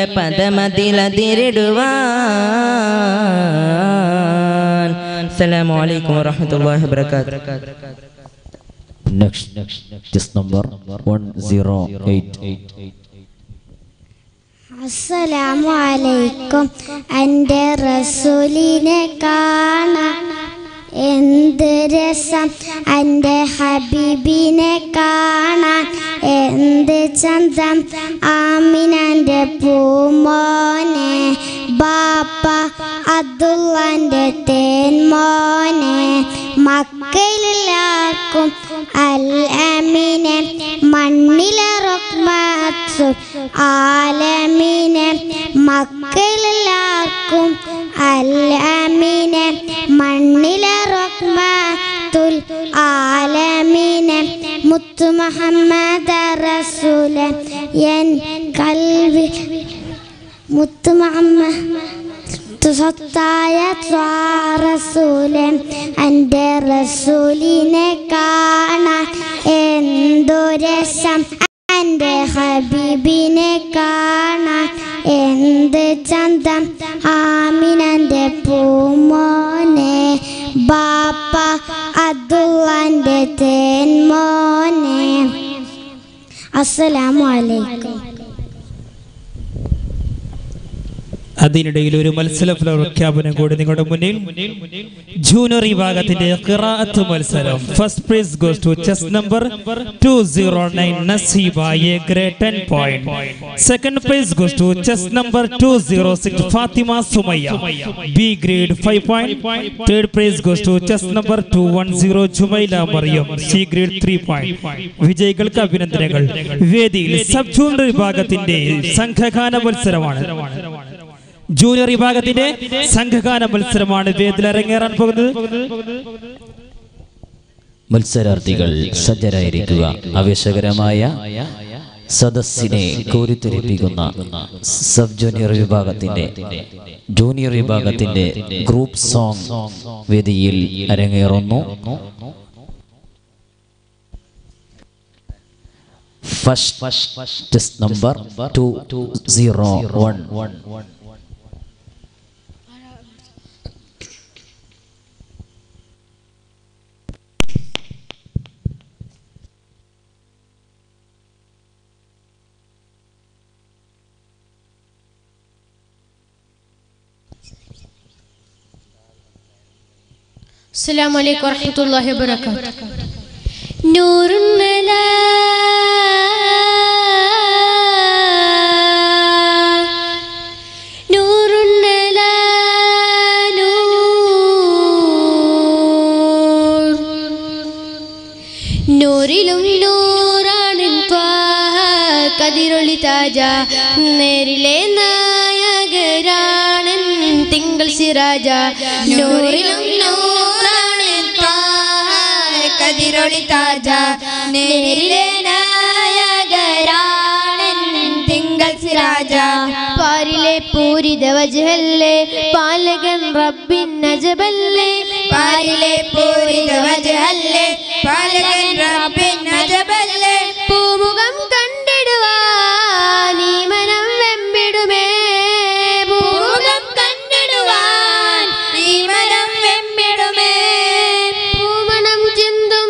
പദമതിലതിരിടുവാൻ അസ്സലാമു അലൈക്കും വറഹ്മത്തുള്ളാഹി വബറകാതുഹു next number one zero eight അസ്സലാമു അലൈക്കും എൻ്റെ റസൂലിനെ കാണാൻ എന്ത് രസം എൻ്റെ ഹബീബിനെ കാണാൻ എന്ത് ചന്തം ആമിനൻ്റെ പൂമോനെ ബാപ്പ അബ്ദുള്ളൻ്റെ തേൻമോനെ മക്കളിലാർക്കും അൽ അമീനെ മണ്ണിലെ റഹ്മത്തു ആലമീനെ മക്കളിലാർക്കും അൽ അമീനെ മണ്ണിലെ റഹ്മത്തുൽ ആലമീനെ മുത്തു മുഹമ്മദ് റസൂല എൻ കൽവി മുത്തുമഹമ്മദ് സ്വത്തായ റസൂലെ എൻ്റെ റസൂലിനെ കാണാൻ എന്തു രസം എൻ്റെ ഹബീബിനെ കാണാൻ എന്ത് ചന്തം ആമിനൻ്റെ പൂമോനെ ബാപ്പ അബ്ദുള്ളൻ്റെ തേൻമോനെ അസ്സലാമു അലൈക്കും അതിനിടയിൽ ഒരു മത്സര പ്രഖ്യാപനം കൂടി നിങ്ങളുടെ മുന്നിൽ ജൂനിയർ വിഭാഗത്തിന്റെ ഖിറാഅത്ത് മത്സരം first prize goes to chest number 209 Naseeba A grade 10 point second prize goes to chest number 206 Fathima Sumayya B grade 5 point third prize goes to chest number 210 Jumaila Mariyam C grade 3 point വിജയികൾക്ക് അഭിനന്ദനങ്ങൾ വേദിയിൽ സബ് ജൂനിയർ വിഭാഗത്തിന്റെ സംഘഗാന മത്സരമാണ് ജൂനിയർ വിഭാഗത്തിന്റെ സംഘഗാന മത്സരമാണ് വേദിയിൽ അരങ്ങേറാൻ പോകുന്നത് മത്സരാർത്ഥികൾ സജ്ജരായിരിക്കുക ആവേശകരമായ സദസ്സിനെ കോരിത്തെരിപ്പിക്കുന്ന സബ് ജൂനിയർ വിഭാഗത്തിന്റെ ജൂനിയർ വിഭാഗത്തിന്റെ ഗ്രൂപ്പ് സോങ് വേദിയിൽ അരങ്ങേറുന്നു first chest number two zero one السلام عليكم ورحمة الله وبركاته نور على نور على نور നൂറിലും നൂറാണ് ത്വാഹ കതിരൊളി താജ നേരിലെ നായകരാണ് തിങ്കൾ സിറാജ നൂറിലും നൂറാണ് ത്വാഹ കതിരൊളി താജ നേരിലെ നായകരാണ് തിങ്കൾ സിറാജ പാരിലെ പൂരിത വജഹല്ലേ പാലകൻ റബ്ബിൻ നജബല്ലേ പാരിലെ പൂരിത വജഹല്ലേ പാലകൻ റബ്ബിൻ നജബല്ലേ പൂമുഖം കണ്ടിടുവാൻ നീ മനം വെമ്പിടുമേ പൂമുഖം കണ്ടിടുവാൻ നീ മനം വെമ്പിടുമേ പൂമണം ചിന്തും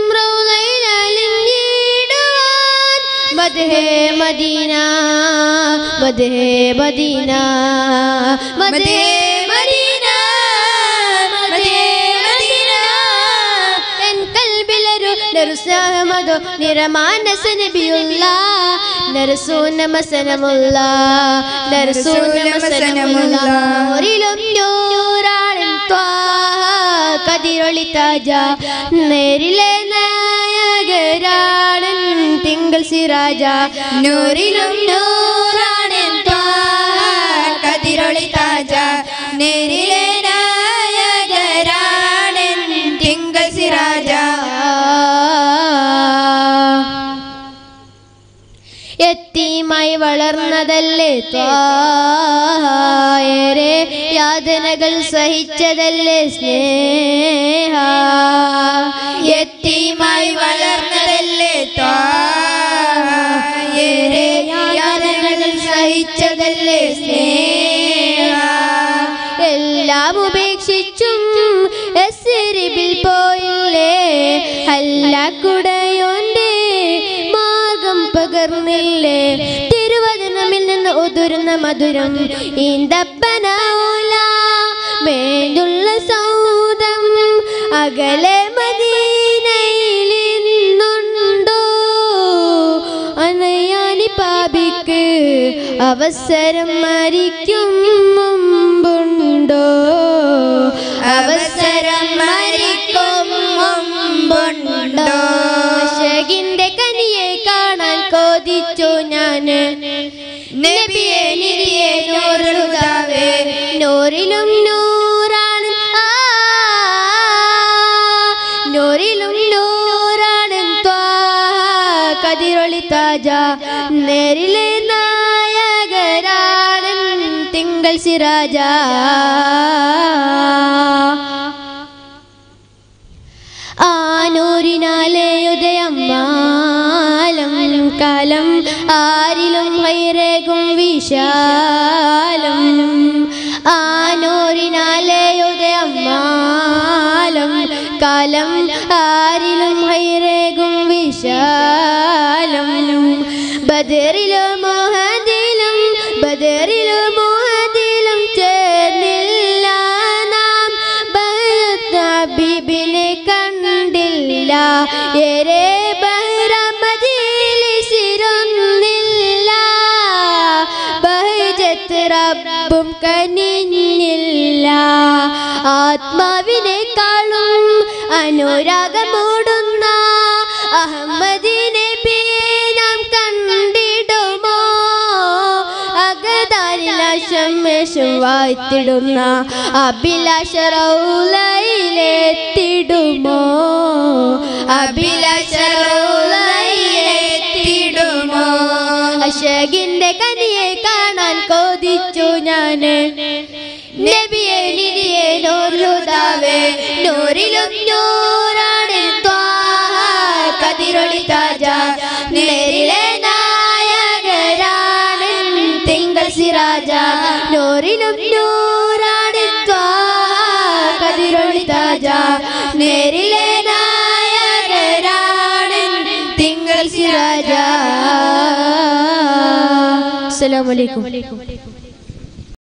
റൗലയിലലിഞ്ഞിടുവാൻ മദ്ഹേ മദീന മദ്ഹേ മദീന മദ്ഹേ മദീന മദ്ഹേ മദീന എൻ കൽബിലൊരു നറുസ്നേഹമതോ നിറമാനസ നബിയുള്ള നരസൂന മസനമുള്ള നരസൂന മസനമുള്ള ഒരിലും നൂറാണ് ത്വാഹ കതിരൊളി താജ നേരിലെ നായകരാണ് തിങ്കൾ സിറാജ നൂറിലും നൂറാണ് ത്വാഹ കതിരൊളി താജ നേരിലെ നായകരാണ് തിങ്കൾ സിറാജ എത്തിയുമായി വളർന്നതല്ലേ ത്വായേറെ യാതനകൾ സഹിച്ചതല്ലേ സ്നേഹ എത്തിയുമായി വളർന്നതല്ലേ ത്വായേറെ യാതനകൾ സഹിച്ചതല്ലേ സ്നേഹ എല്ലാം ഉപേക്ഷിച്ചും എസിരിബിൽ പോയില്ലേ അല്ല കുടയോന്റെ മാർഗം പകർന്നില്ലേ തിരുവചനമിൽ നിന്ന് ഉതിരുന്ന മധുരം ഈന്തപ്പനോല മേലുള്ള സൗദം അകലെ മദീനയിൽ നിന്നുണ്ടോ അനയാനി പാപിക്ക് അവസരം മരിക്കും മുമ്പുണ്ടോ അവസരം മരിക്കും മുമ്പുണ്ടോ ഷകിന്റെ കനിയെ കാണാൻ കൊതിച്ചു ഞാന് നബിയെ നിധിയെ നൂറുതാവേ നൂറിലും നൂറാണ് ആ നൂറിലും നൂറാണ് ത്വാഹ കതിരൊളി താജ നേരിലെ നായകരാണ് തിങ്കൾ സിരാജ ആനൂരിനാലെ ഉദയം മാലം കാലം ആരിലും വൈരേകും വിശാലം ആനൂരിനാലെ ഉദയം മാലം കാലം ആരിലും വൈരേകും വിശാലം ബദറിലും മോഹദിലും ബദറിലും മോഹദിലും ചേർന്നില്ല നാം ഹബീബിനെ കണ്ടില്ല ഏറെ ബഹ്റമതിലിരുന്നില്ല ബഹജത്ത് റബ്ബും കനിഞ്ഞില്ല ആത്മാവിനേക്കാളും അനുരാഗമൂടുന്ന അഹമ്മദിനെ നാം കണ്ടിടുമോ അകതാരിലാശം വാഴ്ത്തിടുന്ന അഭിലാഷ റൗലയിലെത്തിടുമോ അഭിലാഷ റൗലയിലെത്തിടുമോ അശകിന്റെ കനിയെ കാണാൻ കൊതിച്ചു ഞാന് നബിയെ നിരിയെ നൂറുതാവേ നൂറിലും നൂറാണ് ത്വാഹ കതിരൊളി താജ നേരിലെ നായകരാണ് തിങ്കൾ സിരാജ നൂറിലും നൂറാണ് ത്വാഹ കതിരൊളി താജ നേരിലെ നായകരാണ് തിങ്കൾ സിരാജ അസ്സലാമു അലൈക്കും